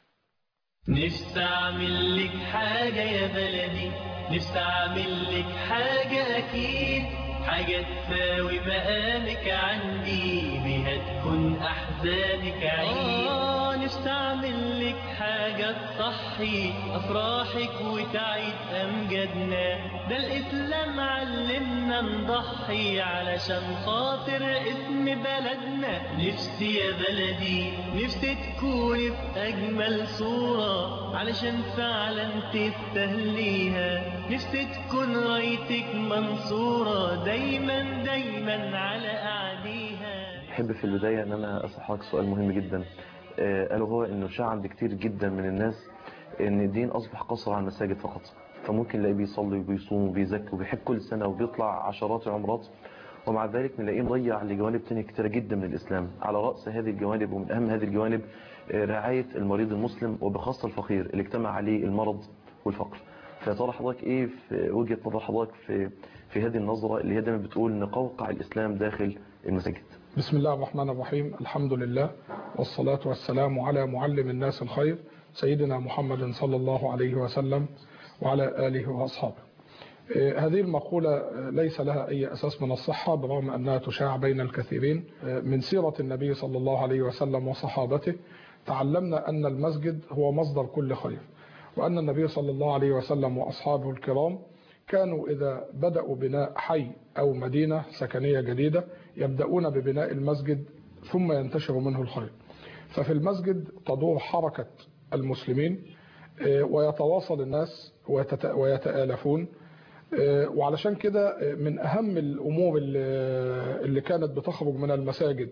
نفسي اعمل لك حاجة يا بلدي نفسي اعمل لك حاجة اكيد حاجة تساوي مقامك عندي بها تكون احزانك عيد نستعمل لك حاجة تصحي أفراحك وتعيد أمجادنا ده الإسلام علمنا نضحي علشان خاطر اسم بلدنا نفسي يا بلدي نفسي تكوني في أجمل صورة علشان فعلا تستهليها نفسي تكون رايتك منصورة دايما دايما على أعديها أحب في البداية أن أنا أصححك سؤال مهم جدا آه، ألا وهو أنه شاع عند كتير جدا من الناس أن الدين أصبح قصر على المساجد فقط فممكن نلاقيه بيصلي وبيصوم وبيزكي وبيحج كل سنة وبيطلع عشرات العمرات ومع ذلك نلاقيه مضيع لجوانب تانية كتيرة جدا من الإسلام على رأس هذه الجوانب ومن أهم هذه الجوانب آه، رعاية المريض المسلم وبخاصة الفقير اللي اجتمع عليه المرض والفقر فيا ترى حضرتك ايه في وجهة نظر حضرتك في في هذه النظرة اللي هي دايما بتقول نقوقع الإسلام داخل المساجد بسم الله الرحمن الرحيم الحمد لله والصلاة والسلام على معلم الناس الخير سيدنا محمد صلى الله عليه وسلم وعلى آله وأصحابه آه، هذه المقولة آه، ليس لها أي أساس من الصحة برغم أنها تشاع بين الكثيرين آه، من سيرة النبي صلى الله عليه وسلم وصحابته تعلمنا أن المسجد هو مصدر كل خير وأن النبي صلى الله عليه وسلم وأصحابه الكرام كانوا إذا بدأوا بناء حي أو مدينة سكنية جديدة يبدأون ببناء المسجد ثم ينتشر منه الخير ففي المسجد تدور حركة المسلمين آه، ويتواصل الناس ويتت- ويتآلفون آه، وعلشان كده آه، من أهم الأمور اللي اللي كانت بتخرج من المساجد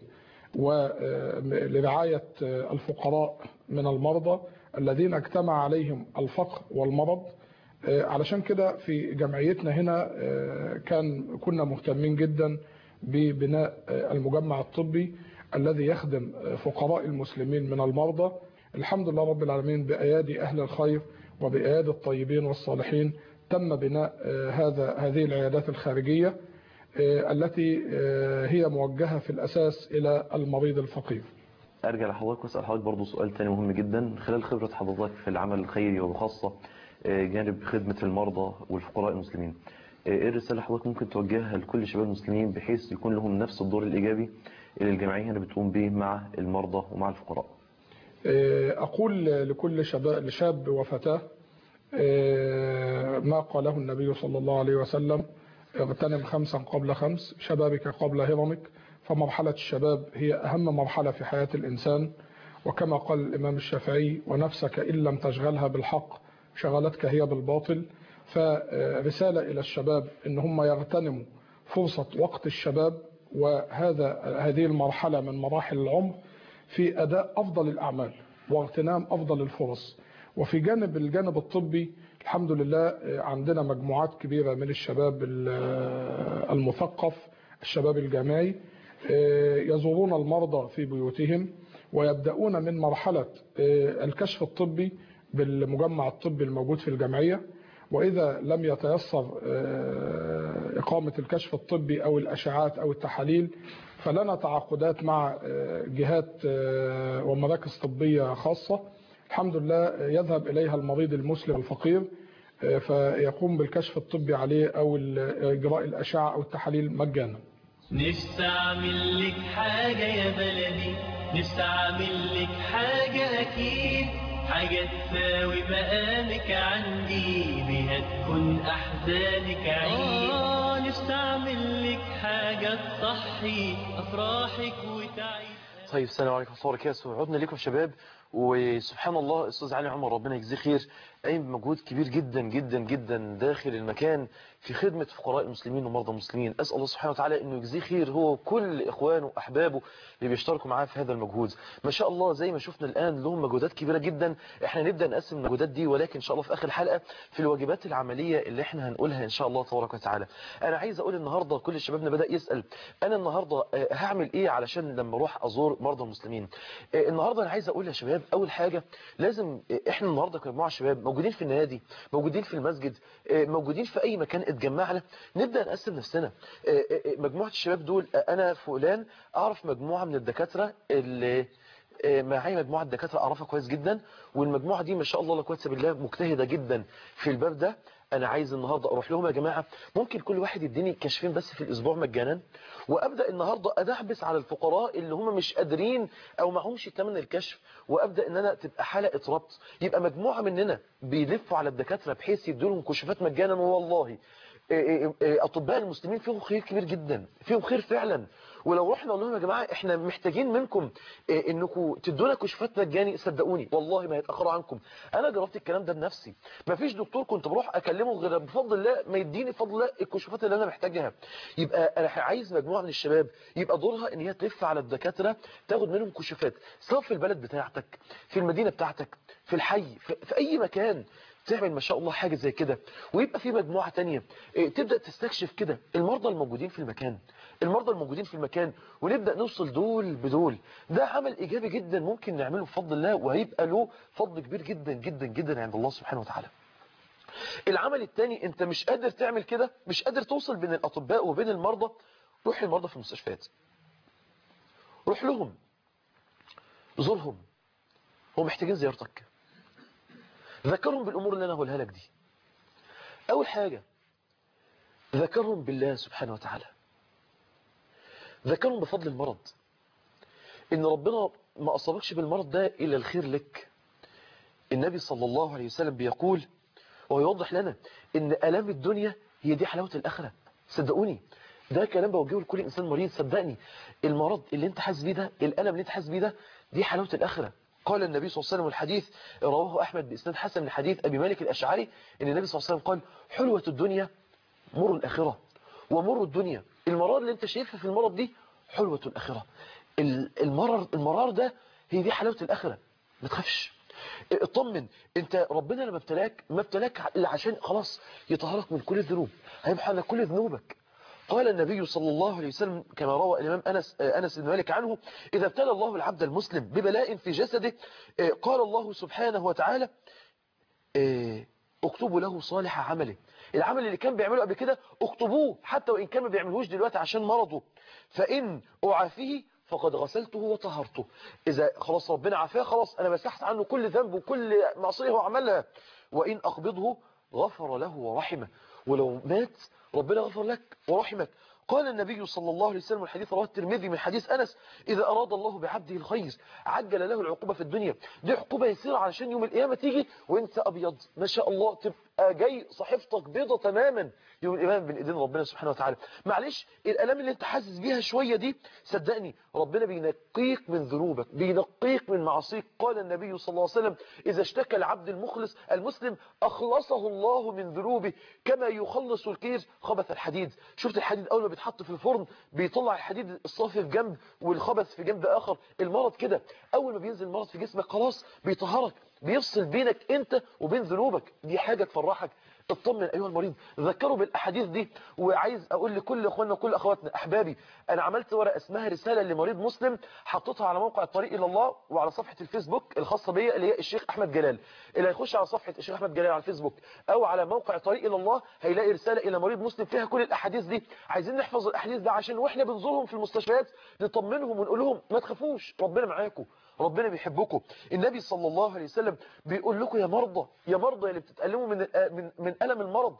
ولرعاية الفقراء من المرضى الذين اجتمع عليهم الفقر والمرض آه، علشان كده في جمعيتنا هنا آه، كان كنا مهتمين جدا ببناء آه، المجمع الطبي الذي يخدم آه، فقراء المسلمين من المرضى الحمد لله رب العالمين بأيادي أهل الخير وبأيادي الطيبين والصالحين تم بناء آه، هذا هذه العيادات الخارجية آه، التي آه، هي موجهة في الأساس إلى المريض الفقير ارجع لحضرتك واسال حضرتك برضه سؤال تاني مهم جدا خلال خبره حضرتك في العمل الخيري وبخاصه آه، جانب خدمه المرضى والفقراء المسلمين آه، ايه الرساله اللي حضرتك ممكن توجهها لكل شباب المسلمين بحيث يكون لهم نفس الدور الايجابي اللي الجمعيه هنا بتقوم به مع المرضى ومع الفقراء آه، أقول لكل شباب لشاب وفتاة آه، ما قاله النبي صلى الله عليه وسلم اغتنم خمسا قبل خمس شبابك قبل هرمك فمرحلة الشباب هي أهم مرحلة في حياة الإنسان وكما قال الإمام الشافعي ونفسك إن لم تشغلها بالحق شغلتك هي بالباطل فرسالة إلى الشباب إن هم يغتنموا فرصة وقت الشباب وهذا هذه المرحلة من مراحل العمر في أداء أفضل الأعمال واغتنام أفضل الفرص وفي جانب الجانب الطبي الحمد لله عندنا مجموعات كبيرة من الشباب المثقف الشباب الجامعي يزورون المرضى في بيوتهم ويبدأون من مرحلة الكشف الطبي بالمجمع الطبي الموجود في الجمعية وإذا لم يتيسر إقامة الكشف الطبي أو الأشعات أو التحاليل فلنا تعاقدات مع جهات ومراكز طبية خاصة الحمد لله يذهب إليها المريض المسلم الفقير فيقوم بالكشف الطبي عليه أو إجراء الأشعة أو التحاليل مجانا نفسي اعمل لك حاجة يا بلدي نفسي اعمل لك حاجة اكيد حاجة تساوي مقامك عندي بيها تكون احزانك عيد آه نفسي اعمل لك حاجة تصحي افراحك وتعيد طيب السلام عليكم ورحمه الله وبركاته عدنا لكم شباب وسبحان الله استاذ علي عمر ربنا يجزيه خير قايم بمجهود كبير جدا جدا جدا داخل المكان في خدمة فقراء المسلمين ومرضى المسلمين أسأل الله سبحانه وتعالى أنه يجزيه خير هو وكل إخوانه وأحبابه اللي بيشتركوا معاه في هذا المجهود ما شاء الله زي ما شفنا الآن لهم مجهودات كبيرة جدا احنا نبدأ نقسم المجهودات دي ولكن إن شاء الله في آخر الحلقة في الواجبات العملية اللي احنا هنقولها إن شاء الله تبارك وتعالى أنا عايز أقول النهاردة كل شبابنا بدأ يسأل أنا النهاردة هعمل إيه علشان لما أروح أزور مرضى المسلمين النهاردة أنا عايز أقول يا شباب أول حاجة لازم احنا النهاردة كمجموعة شباب موجودين في النادي موجودين في المسجد موجودين في أي مكان اتجمعنا نبدأ نقسم نفسنا مجموعة الشباب دول أنا فلان أعرف مجموعة من الدكاترة اللي آه، معايا مجموعه دكاتره اعرفها كويس جدا والمجموعه دي ما شاء الله لا قوه الا بالله مجتهده جدا في الباب ده انا عايز النهارده اروح لهم يا جماعه ممكن كل واحد يديني كشفين بس في الاسبوع مجانا وابدا النهارده ادعبس على الفقراء اللي هم مش قادرين او معهمش ثمن الكشف وابدا ان انا تبقى حلقه ربط يبقى مجموعه مننا بيلفوا على الدكاتره بحيث يدوا لهم كشوفات مجانا والله إيه إيه اطباء المسلمين فيهم خير كبير جدا فيهم خير فعلا ولو رحنا نقول لهم يا جماعه احنا محتاجين منكم إيه انكم تدونا كشوفات مجاني صدقوني والله ما هيتاخروا عنكم انا جربت الكلام ده بنفسي ما فيش دكتور كنت بروح اكلمه غير بفضل الله ما يديني بفضل الله الكشوفات اللي انا محتاجها يبقى انا عايز مجموعه من الشباب يبقى دورها ان هي تلف على الدكاتره تاخد منهم كشوفات سواء في البلد بتاعتك في المدينه بتاعتك في الحي في, في اي مكان تعمل ما شاء الله حاجة زي كده ويبقى في مجموعة تانية إيه، تبدأ تستكشف كده المرضى الموجودين في المكان المرضى الموجودين في المكان ونبدأ نوصل دول بدول ده عمل إيجابي جدا ممكن نعمله بفضل الله وهيبقى له فضل كبير جدا جدا جدا عند الله سبحانه وتعالى العمل التاني انت مش قادر تعمل كده مش قادر توصل بين الأطباء وبين المرضى روح للمرضى في المستشفيات روح لهم زورهم هم محتاجين زيارتك ذكرهم بالأمور اللي أنا هقولها لك دي أول حاجة ذكرهم بالله سبحانه وتعالى ذكرهم بفضل المرض إن ربنا ما أصابكش بالمرض ده إلا الخير لك النبي صلى الله عليه وسلم بيقول ويوضح لنا إن ألام الدنيا هي دي حلاوة الآخرة صدقوني ده كلام بوجهه لكل إنسان مريض صدقني المرض اللي انت حاسس بيه ده الألم اللي انت حاسس بيه ده دي حلاوة الآخرة قال النبي صلى الله عليه وسلم الحديث رواه أحمد بإسناد حسن من حديث أبي مالك الأشعري إن النبي صلى الله عليه وسلم قال حلوة الدنيا مر الآخرة ومر الدنيا المرار اللي انت شايفها في المرض دي حلوة الآخرة المرار, المرار ده هي دي حلاوة الآخرة ما تخافش اطمن انت ربنا لما ابتلاك ما ابتلاك الا عشان خلاص يطهرك من كل الذنوب هيمحى لك كل ذنوبك قال النبي صلى الله عليه وسلم كما روى الإمام أنس, أنس بن مالك عنه إذا ابتلى الله العبد المسلم ببلاء في جسده قال الله سبحانه وتعالى اكتبوا له صالح عمله العمل اللي كان بيعمله قبل كده اكتبوه حتى وإن كان ما بيعملوش دلوقتي عشان مرضه فإن أعافيه فقد غسلته وطهرته إذا خلاص ربنا عافاه خلاص أنا مسحت عنه كل ذنب وكل معصية هو عملها وإن أقبضه غفر له ورحمه ولو مات ربنا غفر لك ورحمك قال النبي صلى الله عليه وسلم الحديث رواه الترمذي من حديث أنس إذا أراد الله بعبده الخير عجل له العقوبة في الدنيا دي عقوبة يسيرة علشان يوم القيامة تيجي وانت أبيض ما شاء الله تبقى جاي صحيفتك بيضة تماما يوم القيامة بين إيدين ربنا سبحانه وتعالى معلش الألام اللي انت حاسس بيها شوية دي صدقني ربنا بينقيك من ذنوبك بينقيك من معاصيك قال النبي صلى الله عليه وسلم إذا اشتكى العبد المخلص المسلم أخلصه الله من ذنوبه كما يخلص الكير خبث الحديد شفت الحديد أول ما بيتحط في الفرن بيطلع الحديد الصافي في جنب والخبث في جنب آخر المرض كده أول ما بينزل المرض في جسمك خلاص بيطهرك بيفصل بينك انت وبين ذنوبك دي حاجة تفرحك اطمن ايها المريض ذكروا بالاحاديث دي وعايز اقول لكل اخواننا وكل اخواتنا احبابي انا عملت ورقه اسمها رساله لمريض مسلم حطيتها على موقع الطريق الى الله وعلى صفحه الفيسبوك الخاصه بيا اللي هي الشيخ احمد جلال اللي هيخش على صفحه الشيخ احمد جلال على الفيسبوك او على موقع الطريق الى الله هيلاقي رساله الى مريض مسلم فيها كل الاحاديث دي عايزين نحفظ الاحاديث ده عشان واحنا بنزورهم في المستشفيات نطمنهم ونقول لهم ما تخافوش ربنا معاكم ربنا بيحبكم النبي صلى الله عليه وسلم بيقول لكم يا مرضى يا مرضى اللي بتتألموا من من من ألم المرض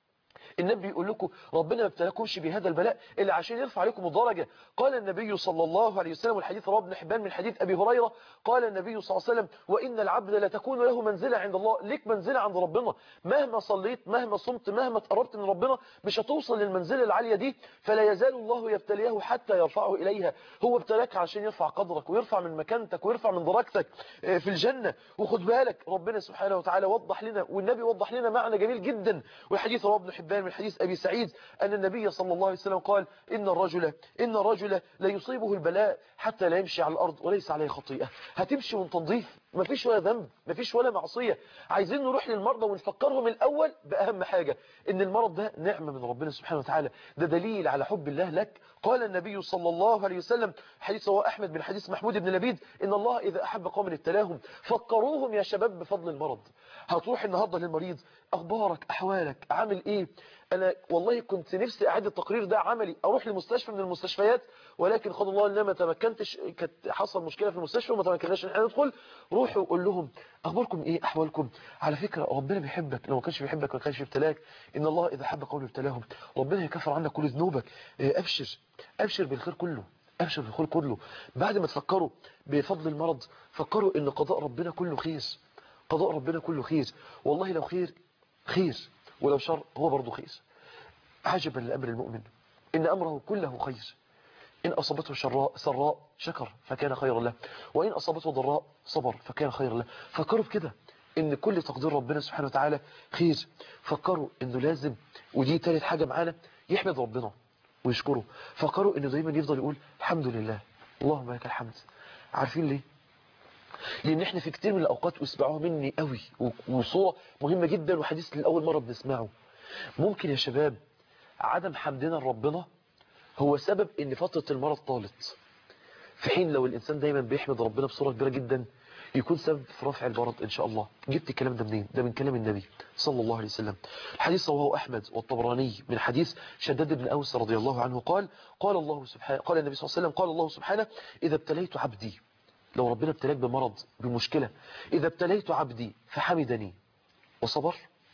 النبي يقول لكم ربنا ما ابتلاكمش بهذا البلاء إلا عشان يرفع عليكم الدرجة قال النبي صلى الله عليه وسلم والحديث رواه ابن حبان من حديث أبي هريرة قال النبي صلى الله عليه وسلم وإن العبد لتكون له منزلة عند الله ليك منزلة عند ربنا مهما صليت مهما صمت مهما تقربت من ربنا مش هتوصل للمنزلة العالية دي فلا يزال الله يبتليه حتى يرفعه إليها هو ابتلاك عشان يرفع قدرك ويرفع من مكانتك ويرفع من درجتك في الجنة وخد بالك ربنا سبحانه وتعالى وضح لنا والنبي وضح لنا معنى جميل جدا والحديث رواه ابن حبان من حديث أبي سعيد أن النبي صلى الله عليه وسلم قال إن الرجل إن الرجل لا يصيبه البلاء حتى لا يمشي على الأرض وليس عليه خطيئة هتمشي وانت نظيف مفيش ولا ذنب مفيش ولا معصية عايزين نروح للمرضى ونفكرهم الأول بأهم حاجة إن المرض ده نعمة من ربنا سبحانه وتعالى ده دليل على حب الله لك قال النبي صلى الله عليه وسلم حديث هو أحمد من حديث محمود بن لبيد إن الله إذا أحب قوم ابتلاهم فكروهم يا شباب بفضل المرض هتروح النهاردة للمريض أخبارك أحوالك عامل إيه انا والله كنت نفسي اعد التقرير ده عملي اروح لمستشفى من المستشفيات ولكن قدر الله ان انا ما تمكنتش كانت حصل مشكله في المستشفى وما تمكناش ان احنا ندخل روحوا قول لهم اخباركم ايه احوالكم على فكره ربنا بيحبك لو ما كانش بيحبك ما كانش ابتلاك ان الله اذا حب قوم ابتلاهم ربنا يكفر عنك كل ذنوبك إيه، ابشر ابشر بالخير كله ابشر بالخير كله بعد ما تفكروا بفضل المرض فكروا ان قضاء ربنا كله خير قضاء ربنا كله خير والله لو خير خير ولو شر هو برضه خير عجبا لأمر المؤمن إن أمره كله خير إن أصابته شراء سراء شكر فكان خيرا له وإن أصابته ضراء صبر فكان خيرا له فكروا بكده إن كل تقدير ربنا سبحانه وتعالى خير فكروا إنه لازم ودي تالت حاجة معانا يحمد ربنا ويشكره فكروا إنه دايما يفضل يقول الحمد لله اللهم لك الحمد عارفين ليه لان احنا في كتير من الاوقات واسمعوها مني قوي و- وصوره مهمه جدا وحديث لاول مره بنسمعه ممكن يا شباب عدم حمدنا لربنا هو سبب ان فتره المرض طالت في حين لو الانسان دايما بيحمد ربنا بصوره كبيره جدا يكون سبب في رفع المرض ان شاء الله جبت الكلام ده منين ده من كلام النبي صلى الله عليه وسلم الحديث رواه احمد والطبراني من حديث شداد بن اوس رضي الله عنه قال قال الله سبحانه قال النبي صلى الله عليه وسلم قال الله سبحانه اذا ابتليت عبدي لو ربنا ابتلاك بمرض بمشكلة إذا ابتليت عبدي فحمدني وصبر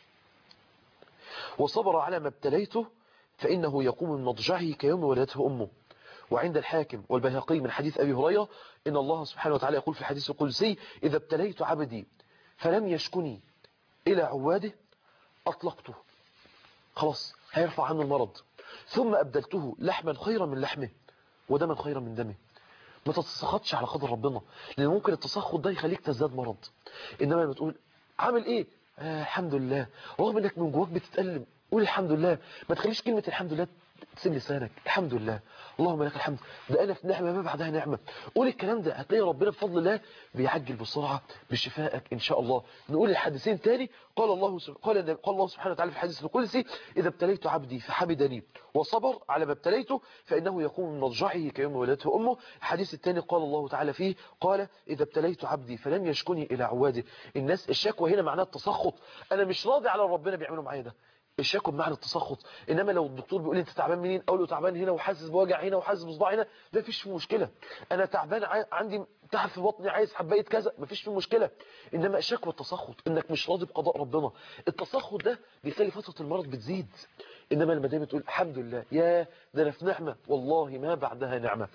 وصبر على ما ابتليته فإنه يقوم من مضجعه كيوم ولدته أمه وعند الحاكم والبيهقي من حديث أبي هريرة إن الله سبحانه وتعالى يقول في الحديث القدسي إذا ابتليت عبدي فلم يشكني إلى عواده أطلقته خلاص هيرفع عنه المرض ثم أبدلته لحما خيرا من لحمه ودما خيرا من دمه ما تتسخطش على قدر ربنا لان ممكن التسخط ده يخليك تزداد مرض انما لما تقول عامل ايه آه الحمد لله رغم انك من جواك بتتألم قول الحمد لله ما تخليش كلمة الحمد لله تسيب لسانك الحمد لله اللهم لك الحمد ده انا في نعمة ما بعدها نعمة قول الكلام ده هتلاقي ربنا بفضل الله بيعجل بسرعة بشفائك ان شاء الله نقول الحديثين تاني قال الله سب... قال النبي- قال الله سبحانه وتعالى في الحديث القدسي اذا ابتليت عبدي فحمدني وصبر على ما ابتليته فانه يقوم من مضجعه كيوم ولدته امه الحديث الثاني قال الله تعالى فيه قال اذا ابتليت عبدي فلم يشكني الى عواده الناس الشكوى هنا معناها التسخط انا مش راضي على ربنا بيعملوا معايا ده الشكوى بمعنى التسخط انما لو الدكتور بيقول لي انت تعبان منين اقول له تعبان هنا وحاسس بوجع هنا وحاسس بصداع هنا ده مفيش فيه مشكله انا تعبان عاي- عندي تعب في بطني عايز حبايه كذا مفيش فيه مشكله انما الشكوى التسخط انك مش راضي بقضاء ربنا التسخط ده بيخلي فتره المرض بتزيد انما لما دايما تقول الحمد لله يا ده انا في نعمه والله ما بعدها نعمه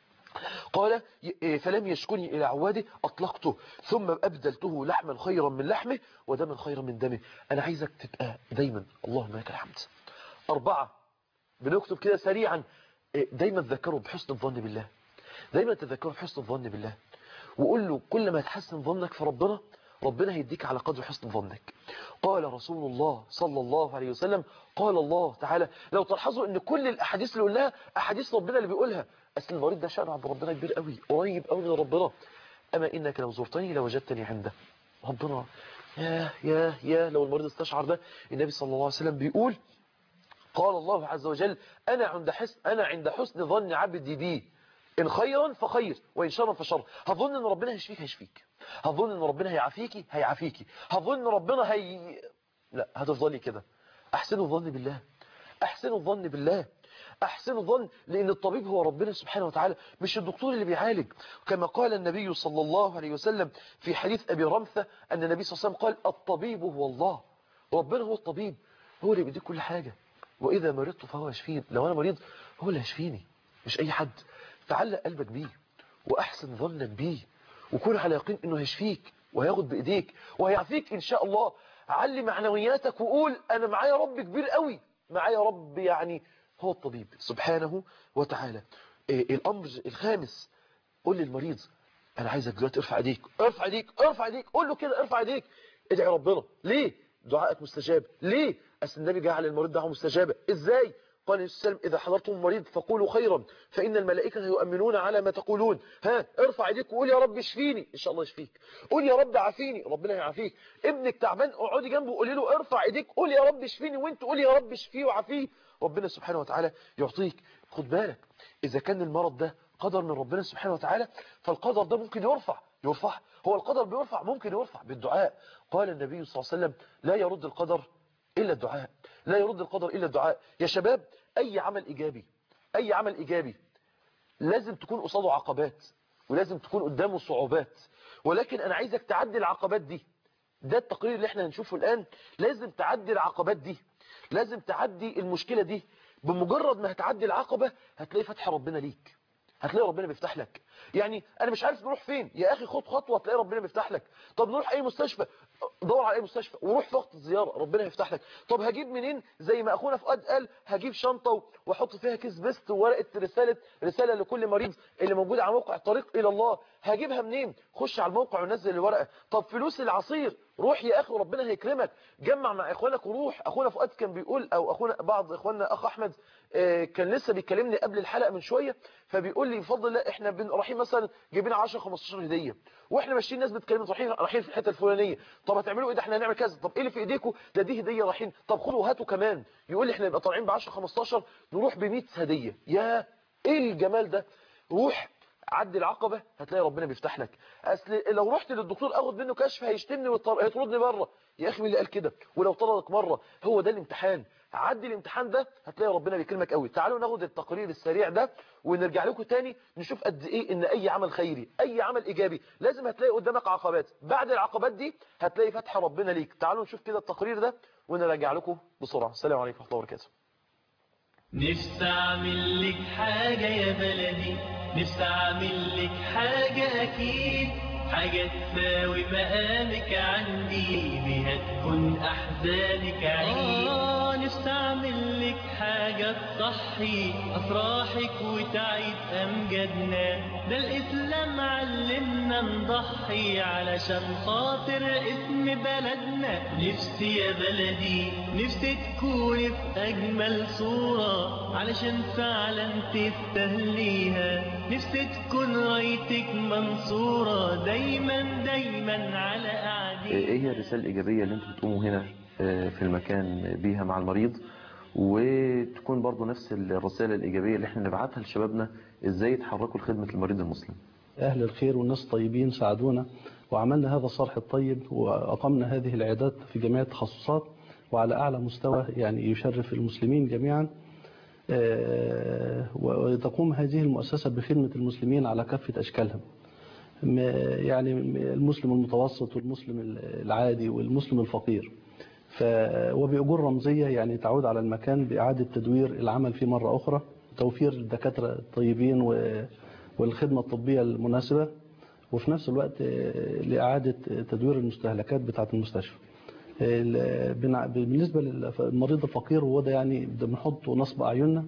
قال ي- فلم يشكني إلى عواده أطلقته ثم أبدلته لحما خيرا من لحمه ودما خيرا من دمه أنا عايزك تبقى دايما اللهم لك الحمد أربعة بنكتب كده سريعا إيه، دايما تذكروا بحسن الظن بالله دايما تذكروا بحسن الظن بالله وقول له كل ما تحسن ظنك في ربنا ربنا هيديك على قدر حسن ظنك قال رسول الله صلى الله عليه وسلم قال الله تعالى لو تلاحظوا ان كل الاحاديث اللي قلناها احاديث ربنا اللي بيقولها اصل المريض ده شأنه عند ربنا كبير قوي قريب قوي من ربنا اما انك لو زرتني لوجدتني عنده ربنا يا يا يا لو المريض استشعر ده النبي صلى الله عليه وسلم بيقول قال الله عز وجل أنا عند حسن أنا عند حسن ظن عبدي بي إن خيرا فخير وإن شرا فشر هظن إن ربنا هيشفيك هيشفيك هظن إن ربنا هيعافيكي هيعافيكي هظن إن ربنا هي لا هتفضلي كده أحسنوا الظن بالله أحسنوا الظن بالله أحسنوا الظن لأن الطبيب هو ربنا سبحانه وتعالى مش الدكتور اللي بيعالج كما قال النبي صلى الله عليه وسلم في حديث أبي رمثة أن النبي صلى الله عليه وسلم قال الطبيب هو الله ربنا هو الطبيب هو اللي بيديك كل حاجة وإذا مرضت فهو يشفين لو أنا مريض هو اللي يشفيني مش أي حد تعلق قلبك بيه وأحسن ظنا بيه وكون على يقين إنه هيشفيك وهياخد بإيديك وهيعفيك إن شاء الله علي معنوياتك وقول أنا معايا رب كبير قوي معايا رب يعني هو الطبيب سبحانه وتعالى إيه الأمر الخامس قول للمريض أنا عايزك دلوقتي ارفع ايديك ارفع ايديك ارفع ايديك قول له كده ارفع ايديك ادعي ربنا ليه دعائك مستجاب ليه أصل النبي جعل المريض دعوه مستجابة ازاي قال النبي صلى الله عليه وسلم إذا حضرتم المريض فقولوا خيرا فإن الملائكة يؤمنون على ما تقولون ها ارفع ايديك وقول يا رب اشفيني إن شاء الله يشفيك قول يا رب عافيني ربنا يعافيك ابنك تعبان اقعدي جنبه قولي له ارفع ايديك قول يا رب اشفيني وانت قول يا رب اشفيه وعافيه ربنا سبحانه وتعالى يعطيك خد بالك إذا كان المرض ده قدر من ربنا سبحانه وتعالى فالقدر ده ممكن يرفع يرفع هو القدر بيرفع ممكن يرفع بالدعاء قال النبي صلى الله عليه وسلم لا يرد القدر إلا الدعاء لا يرد القدر إلا الدعاء يا شباب أي عمل إيجابي أي عمل إيجابي لازم تكون قصاده عقبات ولازم تكون قدامه صعوبات ولكن أنا عايزك تعدي العقبات دي ده التقرير اللي احنا هنشوفه الآن لازم تعدي العقبات دي لازم تعدي المشكلة دي بمجرد ما هتعدي العقبة هتلاقي فتح ربنا ليك هتلاقي ربنا بيفتح لك يعني انا مش عارف نروح فين يا اخي خد خطوه تلاقي ربنا بيفتح لك طب نروح اي مستشفى دور على اي مستشفى وروح في وقت الزياره ربنا هيفتح لك طب هجيب منين زي ما اخونا فؤاد قال هجيب شنطه واحط فيها كيس بيست وورقه رساله رساله لكل مريض اللي موجود على موقع الطريق الى الله هجيبها منين خش على الموقع ونزل الورقه طب فلوس العصير روح يا اخي وربنا هيكرمك جمع مع اخوانك وروح اخونا فؤاد كان بيقول او اخونا بعض اخواننا اخ احمد آه، كان لسه بيكلمني قبل الحلقه من شويه فبيقول لي بفضل الله احنا بن- رايحين مثلا جايبين 10 15 هديه واحنا ماشيين ناس بتكلمنا رايحين رايحين في الحته الفلانيه طب هتعملوا ايه ده احنا هنعمل كذا طب ايه اللي في ايديكم ده دي هديه رايحين طب خدوا هاتوا كمان يقول لي احنا نبقى طالعين ب 10 15 نروح ب 100 هديه يا ايه الجمال ده روح عدي العقبة هتلاقي ربنا بيفتح لك اصل لو رحت للدكتور اخد منه كشف هيشتمني ويطر- هيطردني بره يا اخي مين اللي قال كده ولو طردك مرة هو ده الامتحان عدي الامتحان ده هتلاقي ربنا بيكرمك قوي تعالوا ناخد التقرير السريع ده ونرجع لكم تاني نشوف قد ايه ان اي عمل خيري اي عمل ايجابي لازم هتلاقي قدامك عقبات بعد العقبات دي هتلاقي فتح ربنا ليك تعالوا نشوف كده التقرير ده ونرجع لكم بسرعة السلام عليكم ورحمة الله وبركاته نفسي اعمل لك حاجة يا بلدي نفسي اعمل لك حاجة اكيد حاجة تساوي مقامك عندي بيها تكون احزانك عيد آه نفسي اعمل لك حاجة تصحي افراحك وتعيد امجادنا ده الاسلام علمنا نضحي علشان خاطر اسم بلدنا نفسي يا بلدي نفسي تكوني في اجمل صورة علشان فعلا تستهليها نفسي تكون رايتك منصورة دايما دايما على قعدي ايه هي الرسالة الإيجابية اللي انتوا بتقوموا هنا آه، في المكان بيها مع المريض وتكون برضو نفس الرسالة الإيجابية اللي احنا نبعتها لشبابنا ازاي يتحركوا لخدمة المريض المسلم أهل الخير والناس الطيبين ساعدونا وعملنا هذا الصرح الطيب وأقمنا هذه العيادات في جميع التخصصات وعلى أعلى مستوى يعني يشرف المسلمين جميعا آه، وتقوم هذه المؤسسة بخدمة المسلمين على كافة أشكالهم م- يعني المسلم المتوسط والمسلم العادي والمسلم الفقير ف وبأجور رمزية يعني تعود على المكان بإعادة تدوير العمل فيه مرة أخرى توفير الدكاترة الطيبين و- والخدمة الطبية المناسبة وفي نفس الوقت آه، لإعادة تدوير المستهلكات بتاعة المستشفى ال- بنع- بالنسبة للمريض الفقير وهو ده يعني ده بنحطه نصب أعيننا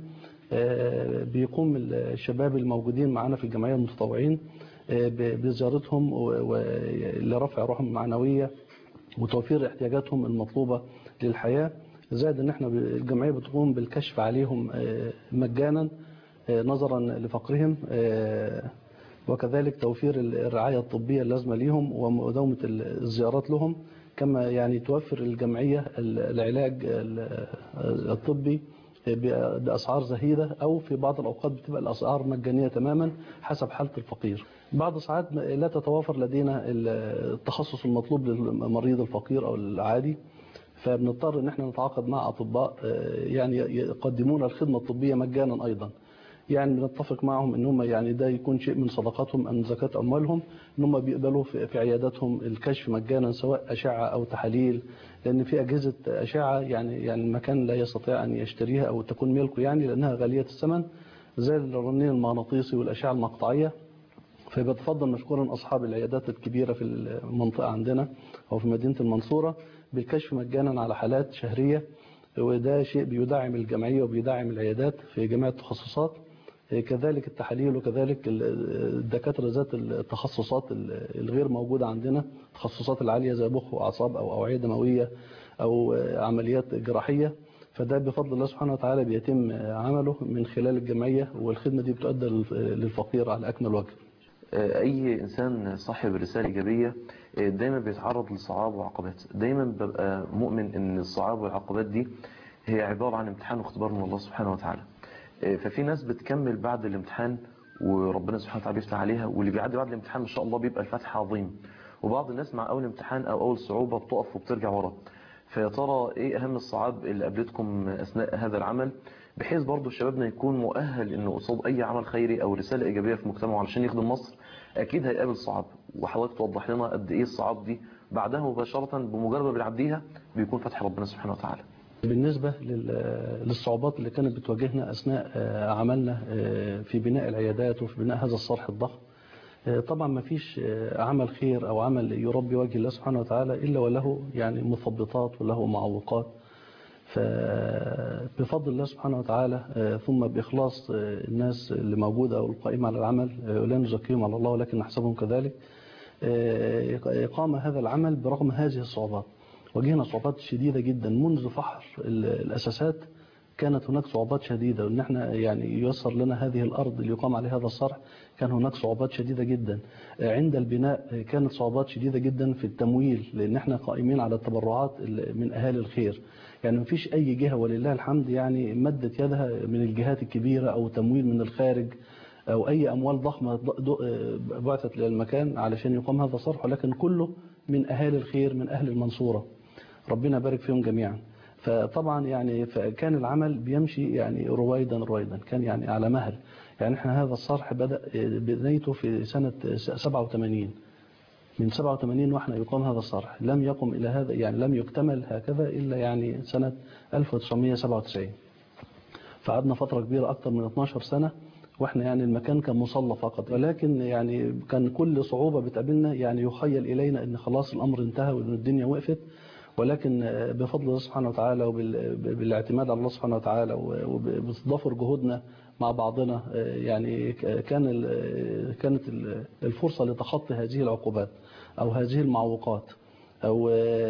آه، بيقوم الشباب الموجودين معنا في الجمعية المتطوعين آه، ب- بزيارتهم و- و- لرفع روحهم المعنوية وتوفير احتياجاتهم المطلوبة للحياة زائد ان احنا ب- الجمعية بتقوم بالكشف عليهم آه، مجانا آه، نظرا لفقرهم آه، وكذلك توفير الرعاية الطبية اللازمة ليهم ومداومة الزيارات لهم كما يعني توفر الجمعية ال- العلاج ال- الطبي ب- بأسعار زهيدة أو في بعض الأوقات بتبقى الأسعار مجانية تماما حسب حالة الفقير بعض ساعات لا تتوافر لدينا التخصص المطلوب للمريض الفقير أو العادي فبنضطر ان احنا نتعاقد مع اطباء آه، يعني يقدمون الخدمه الطبيه مجانا ايضا يعني بنتفق معهم ان هم يعني ده يكون شيء من صدقاتهم من زكاه اموالهم ان هم بيقبلوا في في عياداتهم الكشف مجانا سواء اشعه او تحاليل لان في اجهزه اشعه يعني يعني المكان لا يستطيع ان يشتريها او تكون ملكه يعني لانها غاليه الثمن زي الرنين المغناطيسي والاشعه المقطعيه فبتفضل مشكورا أصحاب العيادات الكبيرة في المنطقة عندنا أو في مدينة المنصورة بالكشف مجانا على حالات شهرية وده شيء بيدعم الجمعية وبيدعم العيادات في جميع التخصصات كذلك التحاليل وكذلك الدكاترة ذات التخصصات الغير موجودة عندنا التخصصات العالية زي مخ وأعصاب أو أوعية دموية أو عمليات جراحية فده بفضل الله سبحانه وتعالى بيتم عمله من خلال الجمعية والخدمة دي بتؤدى للفقير على أكمل وجه أي إنسان صاحب رسالة إيجابية دايما بيتعرض لصعاب وعقبات دايما ببقى مؤمن أن الصعاب والعقبات دي هي عبارة عن امتحان واختبار من الله سبحانه وتعالى ففي ناس بتكمل بعد الامتحان وربنا سبحانه وتعالى بيفتح عليها واللي بيعدي بعد الامتحان إن شاء الله بيبقى الفتح عظيم وبعض الناس مع أول امتحان أو أول صعوبة بتقف وبترجع ورا فيا ترى ايه اهم الصعاب اللي قابلتكم اثناء هذا العمل بحيث برضو شبابنا يكون مؤهل انه قصاد اي عمل خيري او رسالة ايجابية في مجتمعه علشان يخدم مصر اكيد هيقابل صعاب وحضرتك توضح لنا قد ايه الصعاب دي بعدها مباشرة بمجرد ما بنعديها بيكون فتح ربنا سبحانه وتعالى بالنسبة لل- للصعوبات اللي كانت بتواجهنا أثناء آه، عملنا آه، في بناء العيادات وفي بناء هذا الصرح الضخم آه، طبعا ما فيش آه، عمل خير أو عمل يربي وجه الله سبحانه وتعالى إلا وله يعني مثبطات وله معوقات فبفضل الله سبحانه وتعالى آه، ثم بإخلاص آه، الناس اللي موجودة أو القائمة على العمل آه، ولا نزكيهم على الله ولكن نحسبهم كذلك آه، قام هذا العمل برغم هذه الصعوبات واجهنا صعوبات شديدة جدا منذ فحر ال- الأساسات كانت هناك صعوبات شديدة وإن احنا يعني ييسر لنا هذه الأرض اللي يقام عليها هذا الصرح كان هناك صعوبات شديدة جدا آه، عند البناء آه، كانت صعوبات شديدة جدا في التمويل لأن احنا قائمين على التبرعات ال- من أهالي الخير يعني مفيش أي جهة ولله الحمد يعني مدت يدها من الجهات الكبيرة أو تمويل من الخارج أو أي أموال ضخمة ض- ض- بعثت للمكان علشان يقام هذا الصرح ولكن كله من أهالي الخير من أهل المنصورة ربنا يبارك فيهم جميعا فطبعا يعني فكان العمل بيمشي يعني رويدا رويدا كان يعني على مهل يعني احنا هذا الصرح بدأ بدايته في سنة 87 من 87 واحنا يقام هذا الصرح لم يقم إلى هذا يعني لم يكتمل هكذا إلا يعني سنة 1997 فقعدنا فترة كبيرة أكثر من 12 سنة واحنا يعني المكان كان مصلى فقط ولكن يعني كان كل صعوبة بتقابلنا يعني يخيل إلينا أن خلاص الأمر انتهى وأن الدنيا وقفت ولكن بفضل الله سبحانه وتعالى وبالاعتماد على الله سبحانه وتعالى وبتضافر جهودنا مع بعضنا يعني كان ال- كانت ال- الفرصة لتخطي هذه العقوبات أو هذه المعوقات أو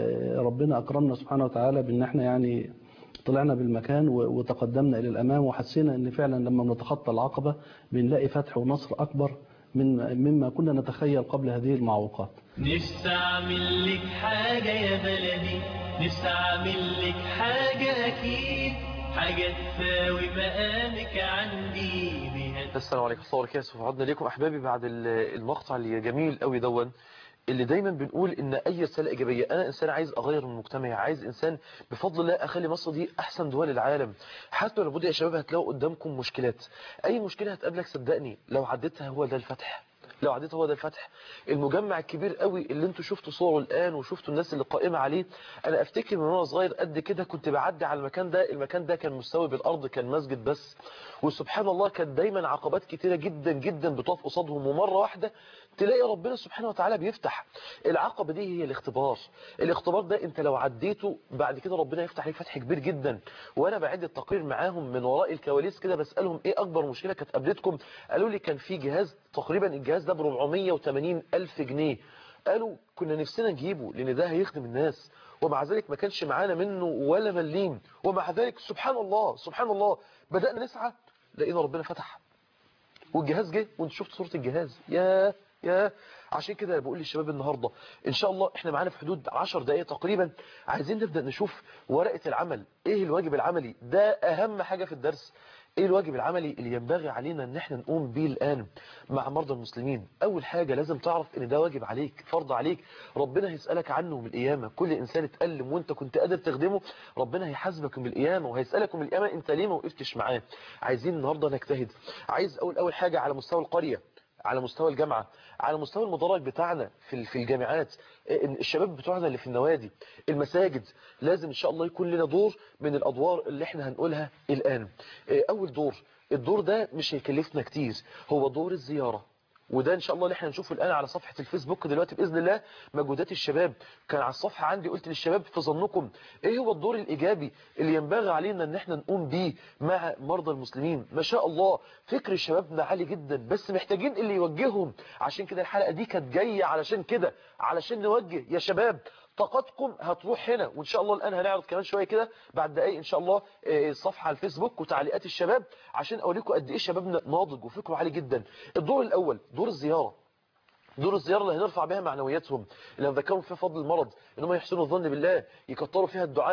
ربنا أكرمنا سبحانه وتعالى بأن احنا يعني طلعنا بالمكان و- وتقدمنا إلى الأمام وحسينا أن فعلا لما بنتخطى العقبة بنلاقي فتح ونصر أكبر من مما كنا نتخيل قبل هذه المعوقات نفسي اعمل لك حاجة يا بلدي نفسي اعمل لك حاجة اكيد حاجة تساوي مقامك عندي بها السلام عليكم ورحمة الله وبركاته عدنا ليكم أحبابي بعد ال- المقطع الجميل قوي دون اللي دايما بنقول ان اي رساله ايجابيه انا انسان عايز اغير من مجتمعي عايز انسان بفضل الله اخلي مصر دي احسن دول العالم حتى لو لابد يا شباب هتلاقوا قدامكم مشكلات اي مشكله هتقابلك صدقني لو عديتها هو ده الفتح لو عديت هو ده الفتح المجمع الكبير قوي اللي انتوا شفتوا صوره الان وشفتوا الناس اللي قائمه عليه انا افتكر من وانا صغير قد كده كنت بعدي على المكان ده المكان ده كان مستوي بالارض كان مسجد بس وسبحان الله كانت دايما عقبات كتيره جدا جدا بتقف قصادهم ومره واحده تلاقي ربنا سبحانه وتعالى بيفتح العقبه دي هي الاختبار الاختبار ده انت لو عديته بعد كده ربنا يفتح عليك فتح كبير جدا وانا بعد التقرير معاهم من وراء الكواليس كده بسالهم ايه اكبر مشكله كانت قابلتكم قالوا لي كان في جهاز تقريبا الجهاز ده ب 480 الف جنيه قالوا كنا نفسنا نجيبه لان ده هيخدم الناس ومع ذلك ما كانش معانا منه ولا مليم ومع ذلك سبحان الله سبحان الله بدأنا نسعى لقينا ربنا فتح والجهاز جه وانت شفت صورة الجهاز يا يا عشان كده بقول للشباب النهاردة ان شاء الله احنا معانا في حدود 10 دقائق تقريبا عايزين نبدأ نشوف ورقة العمل ايه الواجب العملي ده اهم حاجة في الدرس ايه الواجب العملي اللي ينبغي علينا ان احنا نقوم بيه الان مع مرضى المسلمين اول حاجة لازم تعرف ان ده واجب عليك فرض عليك ربنا هيسألك عنه من القيامة كل انسان اتألم وانت كنت قادر تخدمه ربنا هيحاسبك من القيامة وهيسألك من القيامة انت ليه ما وقفتش معاه عايزين النهاردة نجتهد عايز اقول اول حاجة على مستوى القرية على مستوى الجامعة على مستوى المدرج بتاعنا في في الجامعات الشباب بتوعنا اللي في النوادي المساجد لازم ان شاء الله يكون لنا دور من الادوار اللي احنا هنقولها الان اول دور الدور ده مش هيكلفنا كتير هو دور الزيارة وده ان شاء الله اللي احنا نشوفه الان على صفحة الفيسبوك دلوقتي باذن الله مجهودات الشباب كان على الصفحة عندي قلت للشباب في ظنكم ايه هو الدور الايجابي اللي ينبغي علينا ان احنا نقوم بيه مع مرضى المسلمين ما شاء الله فكر شبابنا عالي جدا بس محتاجين اللي يوجههم عشان كده الحلقة دي كانت جاية علشان كده علشان نوجه يا شباب طاقتكم هتروح هنا وان شاء الله الان هنعرض كمان شويه كده بعد دقايق ان شاء الله الصفحه على الفيسبوك وتعليقات الشباب عشان اوريكم قد ايه شبابنا ناضج وفكره عالي جدا الدور الاول دور الزياره دور الزيارة اللي هنرفع بها معنوياتهم اللي هنذكرهم فيها فضل المرض ان هم يحسنوا الظن بالله يكتروا فيها الدعاء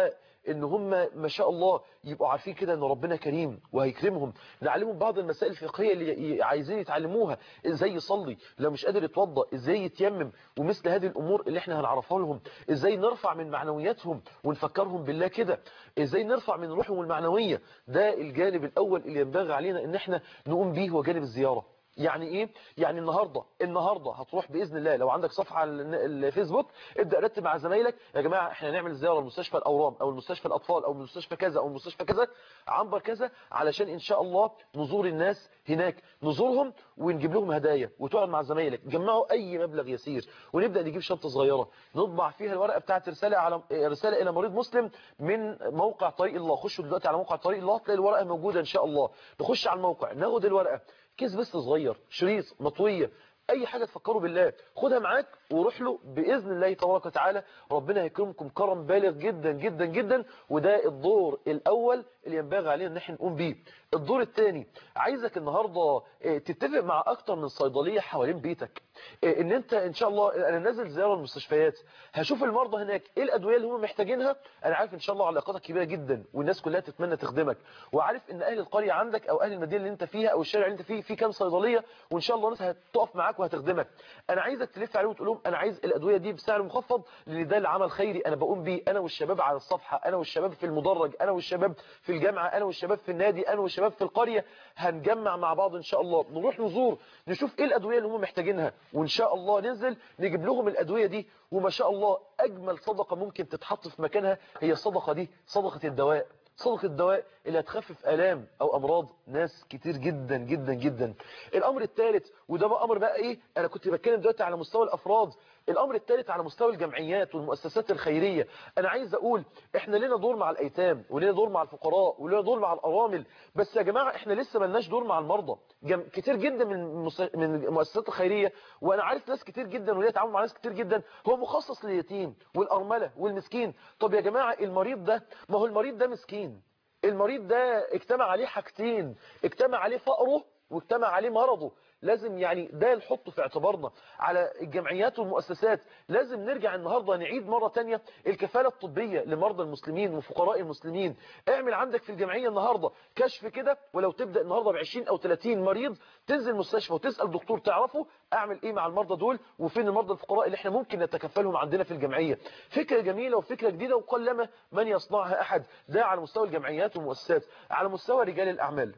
ان هم ما شاء الله يبقوا عارفين كده ان ربنا كريم وهيكرمهم نعلمهم بعض المسائل الفقهيه اللي عايزين يتعلموها ازاي يصلي لو مش قادر يتوضا ازاي يتيمم ومثل هذه الامور اللي احنا هنعرفها لهم ازاي نرفع من معنوياتهم ونفكرهم بالله كده ازاي نرفع من روحهم المعنويه ده الجانب الاول اللي ينبغي علينا ان احنا نقوم بيه هو جانب الزياره يعني ايه يعني النهارده النهارده هتروح باذن الله لو عندك صفحه على الفيسبوك ابدا رتب مع زمايلك يا جماعه احنا هنعمل زياره لمستشفى الاورام او المستشفى الاطفال او المستشفى كذا او المستشفى كذا عنبر كذا علشان ان شاء الله نزور الناس هناك نزورهم ونجيب لهم هدايا وتقعد مع زمايلك جمعوا اي مبلغ يسير ونبدا نجيب شنطه صغيره نطبع فيها الورقه بتاعه رساله على رساله الى مريض مسلم من موقع طريق الله خشوا دلوقتي على موقع طريق الله تلاقي الورقه موجوده ان شاء الله نخش على الموقع ناخد الورقه كيس بس صغير شريط مطويه اي حاجة تفكروا بالله خدها معاك وروح له باذن الله تبارك وتعالى ربنا هيكرمكم كرم بالغ جدا جدا جدا وده الدور الاول اللي ينبغي علينا ان احنا نقوم بيه الدور الثاني عايزك النهارده تتفق مع اكتر من صيدليه حوالين بيتك ان انت ان شاء الله انا نازل زياره المستشفيات هشوف المرضى هناك ايه الادويه اللي هم محتاجينها انا عارف ان شاء الله علاقاتك كبيره جدا والناس كلها تتمنى تخدمك وعارف ان اهل القريه عندك او اهل المدينه اللي انت فيها او الشارع اللي انت فيه في كام صيدليه وان شاء الله ناس هتقف معاك وهتخدمك انا عايزك تلف عليهم وتقول لهم انا عايز الادويه دي بسعر مخفض لان ده العمل خيري انا بقوم بيه انا والشباب على الصفحه انا والشباب في المدرج انا والشباب في الجامعه انا والشباب في النادي انا والشباب في القريه هنجمع مع بعض ان شاء الله نروح نزور نشوف ايه الادويه اللي هم محتاجينها وان شاء الله ننزل نجيب لهم الادويه دي وما شاء الله اجمل صدقه ممكن تتحط في مكانها هي الصدقه دي صدقه الدواء صدقة الدواء اللي هتخفف آلام أو أمراض ناس كتير جدا جدا جدا الأمر الثالث وده بقى أمر بقى إيه أنا كنت بتكلم دلوقتي على مستوى الأفراد الأمر الثالث على مستوى الجمعيات والمؤسسات الخيرية أنا عايز أقول إحنا لنا دور مع الأيتام ولنا دور مع الفقراء ولنا دور مع الأرامل بس يا جماعة إحنا لسه ملناش دور مع المرضى جم... كتير جدا من من المؤسسات الخيرية وأنا عارف ناس كتير جدا وليا تعامل مع ناس كتير جدا هو مخصص لليتيم والأرملة والمسكين طب يا جماعة المريض ده ما هو المريض ده مسكين المريض ده اجتمع عليه حاجتين اجتمع عليه فقره واجتمع عليه مرضه لازم يعني ده نحطه في اعتبارنا على الجمعيات والمؤسسات لازم نرجع النهاردة نعيد مرة تانية الكفالة الطبية لمرضى المسلمين وفقراء المسلمين اعمل عندك في الجمعية النهاردة كشف كده ولو تبدأ النهاردة ب 20 أو 30 مريض تنزل مستشفى وتسأل دكتور تعرفه اعمل ايه مع المرضى دول وفين المرضى الفقراء اللي احنا ممكن نتكفلهم عندنا في الجمعية فكرة جميلة وفكرة جديدة وقلما من يصنعها أحد ده على مستوى الجمعيات والمؤسسات على مستوى رجال الأعمال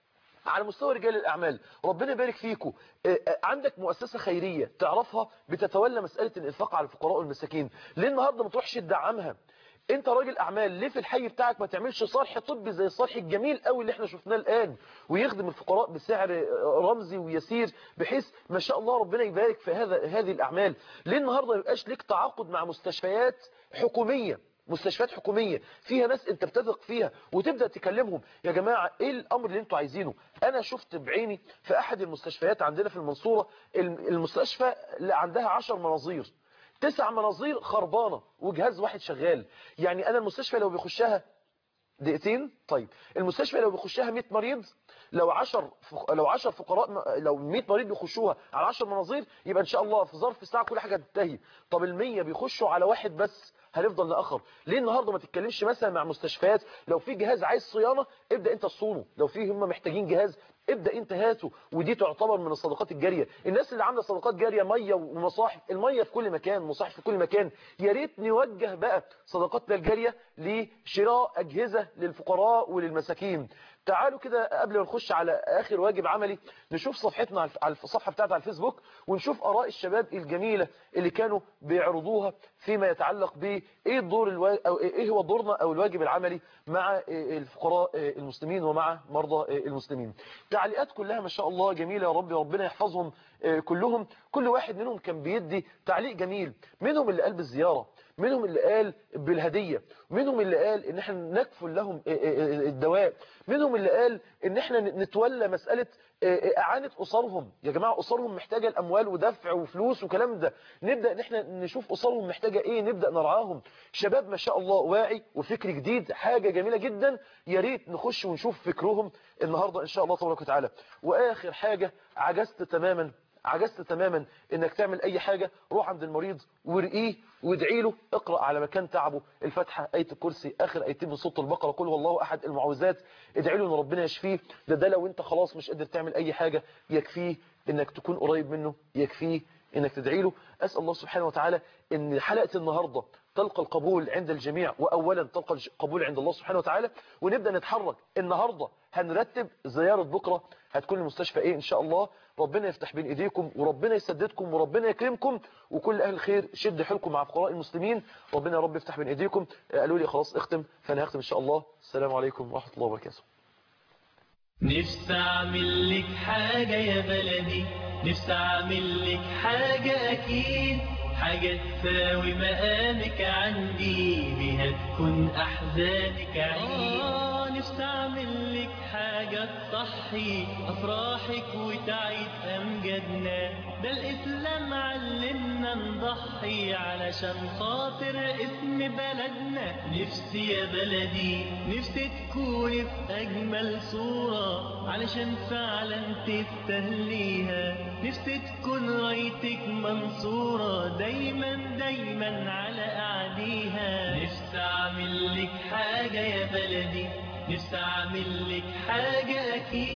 على مستوى رجال الأعمال ربنا يبارك فيكم عندك مؤسسة خيرية تعرفها بتتولى مسألة الإنفاق على الفقراء والمساكين ليه النهاردة ما تروحش تدعمها انت راجل اعمال ليه في الحي بتاعك ما تعملش صرح طبي زي الصرح الجميل قوي اللي احنا شفناه الان ويخدم الفقراء بسعر رمزي ويسير بحيث ما شاء الله ربنا يبارك في هذا هذه الاعمال ليه النهارده ما يبقاش ليك تعاقد مع مستشفيات حكوميه مستشفيات حكومية فيها ناس انت بتثق فيها وتبدأ تكلمهم يا جماعة ايه الامر اللي انتوا عايزينه انا شفت بعيني في احد المستشفيات عندنا في المنصورة المستشفى اللي عندها عشر مناظير تسع مناظير خربانة وجهاز واحد شغال يعني انا المستشفى لو بيخشها دقيقتين طيب المستشفى لو بيخشها 100 مريض لو 10 فق... لو 10 فقراء لو 100 مريض بيخشوها على 10 مناظير يبقى ان شاء الله في ظرف ساعه كل حاجه تنتهي طب ال100 بيخشوا على واحد بس هنفضل نأخر ليه النهاردة ما تتكلمش مثلا مع مستشفيات لو في جهاز عايز صيانة ابدأ انت تصونه لو في هم محتاجين جهاز ابدأ انت هاته ودي تعتبر من الصدقات الجارية الناس اللي عامله صدقات جارية مية ومصاحف المية في كل مكان مصاحف في كل مكان يا ريت نوجه بقى صدقاتنا الجارية لشراء أجهزة للفقراء وللمساكين تعالوا كده قبل ما نخش على آخر واجب عملي نشوف صفحتنا على الصفحة بتاعتنا على الفيسبوك ونشوف آراء الشباب الجميلة اللي كانوا بيعرضوها فيما يتعلق بإيه الدور الوا... أو إيه هو دورنا أو الواجب العملي مع الفقراء المسلمين ومع مرضى المسلمين تعليقات كلها ما شاء الله جميلة يا رب ربنا يحفظهم كلهم كل واحد منهم كان بيدي تعليق جميل منهم اللي قال بالزيارة منهم اللي قال بالهدية منهم اللي قال ان احنا نكفل لهم الدواء منهم اللي قال ان احنا نتولى مسألة اعانة اسرهم يا جماعة اسرهم محتاجة الاموال ودفع وفلوس وكلام ده نبدأ ان احنا نشوف اسرهم محتاجة ايه نبدأ نرعاهم شباب ما شاء الله واعي وفكر جديد حاجة جميلة جدا يا ريت نخش ونشوف فكرهم النهاردة ان شاء الله تبارك وتعالى واخر حاجة عجزت تماما عجزت تماما انك تعمل اي حاجة روح عند المريض وارقيه وادعي له اقرأ على مكان تعبه الفاتحة آية الكرسي اخر ايتين من سورة البقرة قل والله احد المعوذات ادعي له ان ربنا يشفيه ده ده لو انت خلاص مش قادر تعمل اي حاجة يكفيه انك تكون قريب منه يكفيه انك تدعي له اسال الله سبحانه وتعالى ان حلقه النهارده تلقى القبول عند الجميع واولا تلقى القبول عند الله سبحانه وتعالى ونبدا نتحرك النهارده هنرتب زياره بكره هتكون المستشفى ايه ان شاء الله ربنا يفتح بين ايديكم وربنا يسددكم وربنا يكرمكم وكل اهل الخير شد حيلكم مع فقراء المسلمين ربنا يا رب يفتح بين ايديكم قالوا لي خلاص اختم فانا هختم ان شاء الله السلام عليكم ورحمه الله وبركاته نفسي اعمل لك حاجة يا بلدي نفسي اعمل لك حاجة اكيد حاجة تساوي مقامك عندي بها تكون احزانك عيد آه نفسي اعمل لك حاجة تصحي افراحك وتعيد امجادنا ده الاسلام علمنا نضحي علشان خاطر اسم بلدنا نفسي يا بلدي نفسي تكوني في اجمل صورة علشان فعلا تستهليها نفسي تكون رايتك منصورة دايما دايما على اعديها نفسي اعمل لك حاجة يا بلدي نفسي اعمل لك حاجة اكيد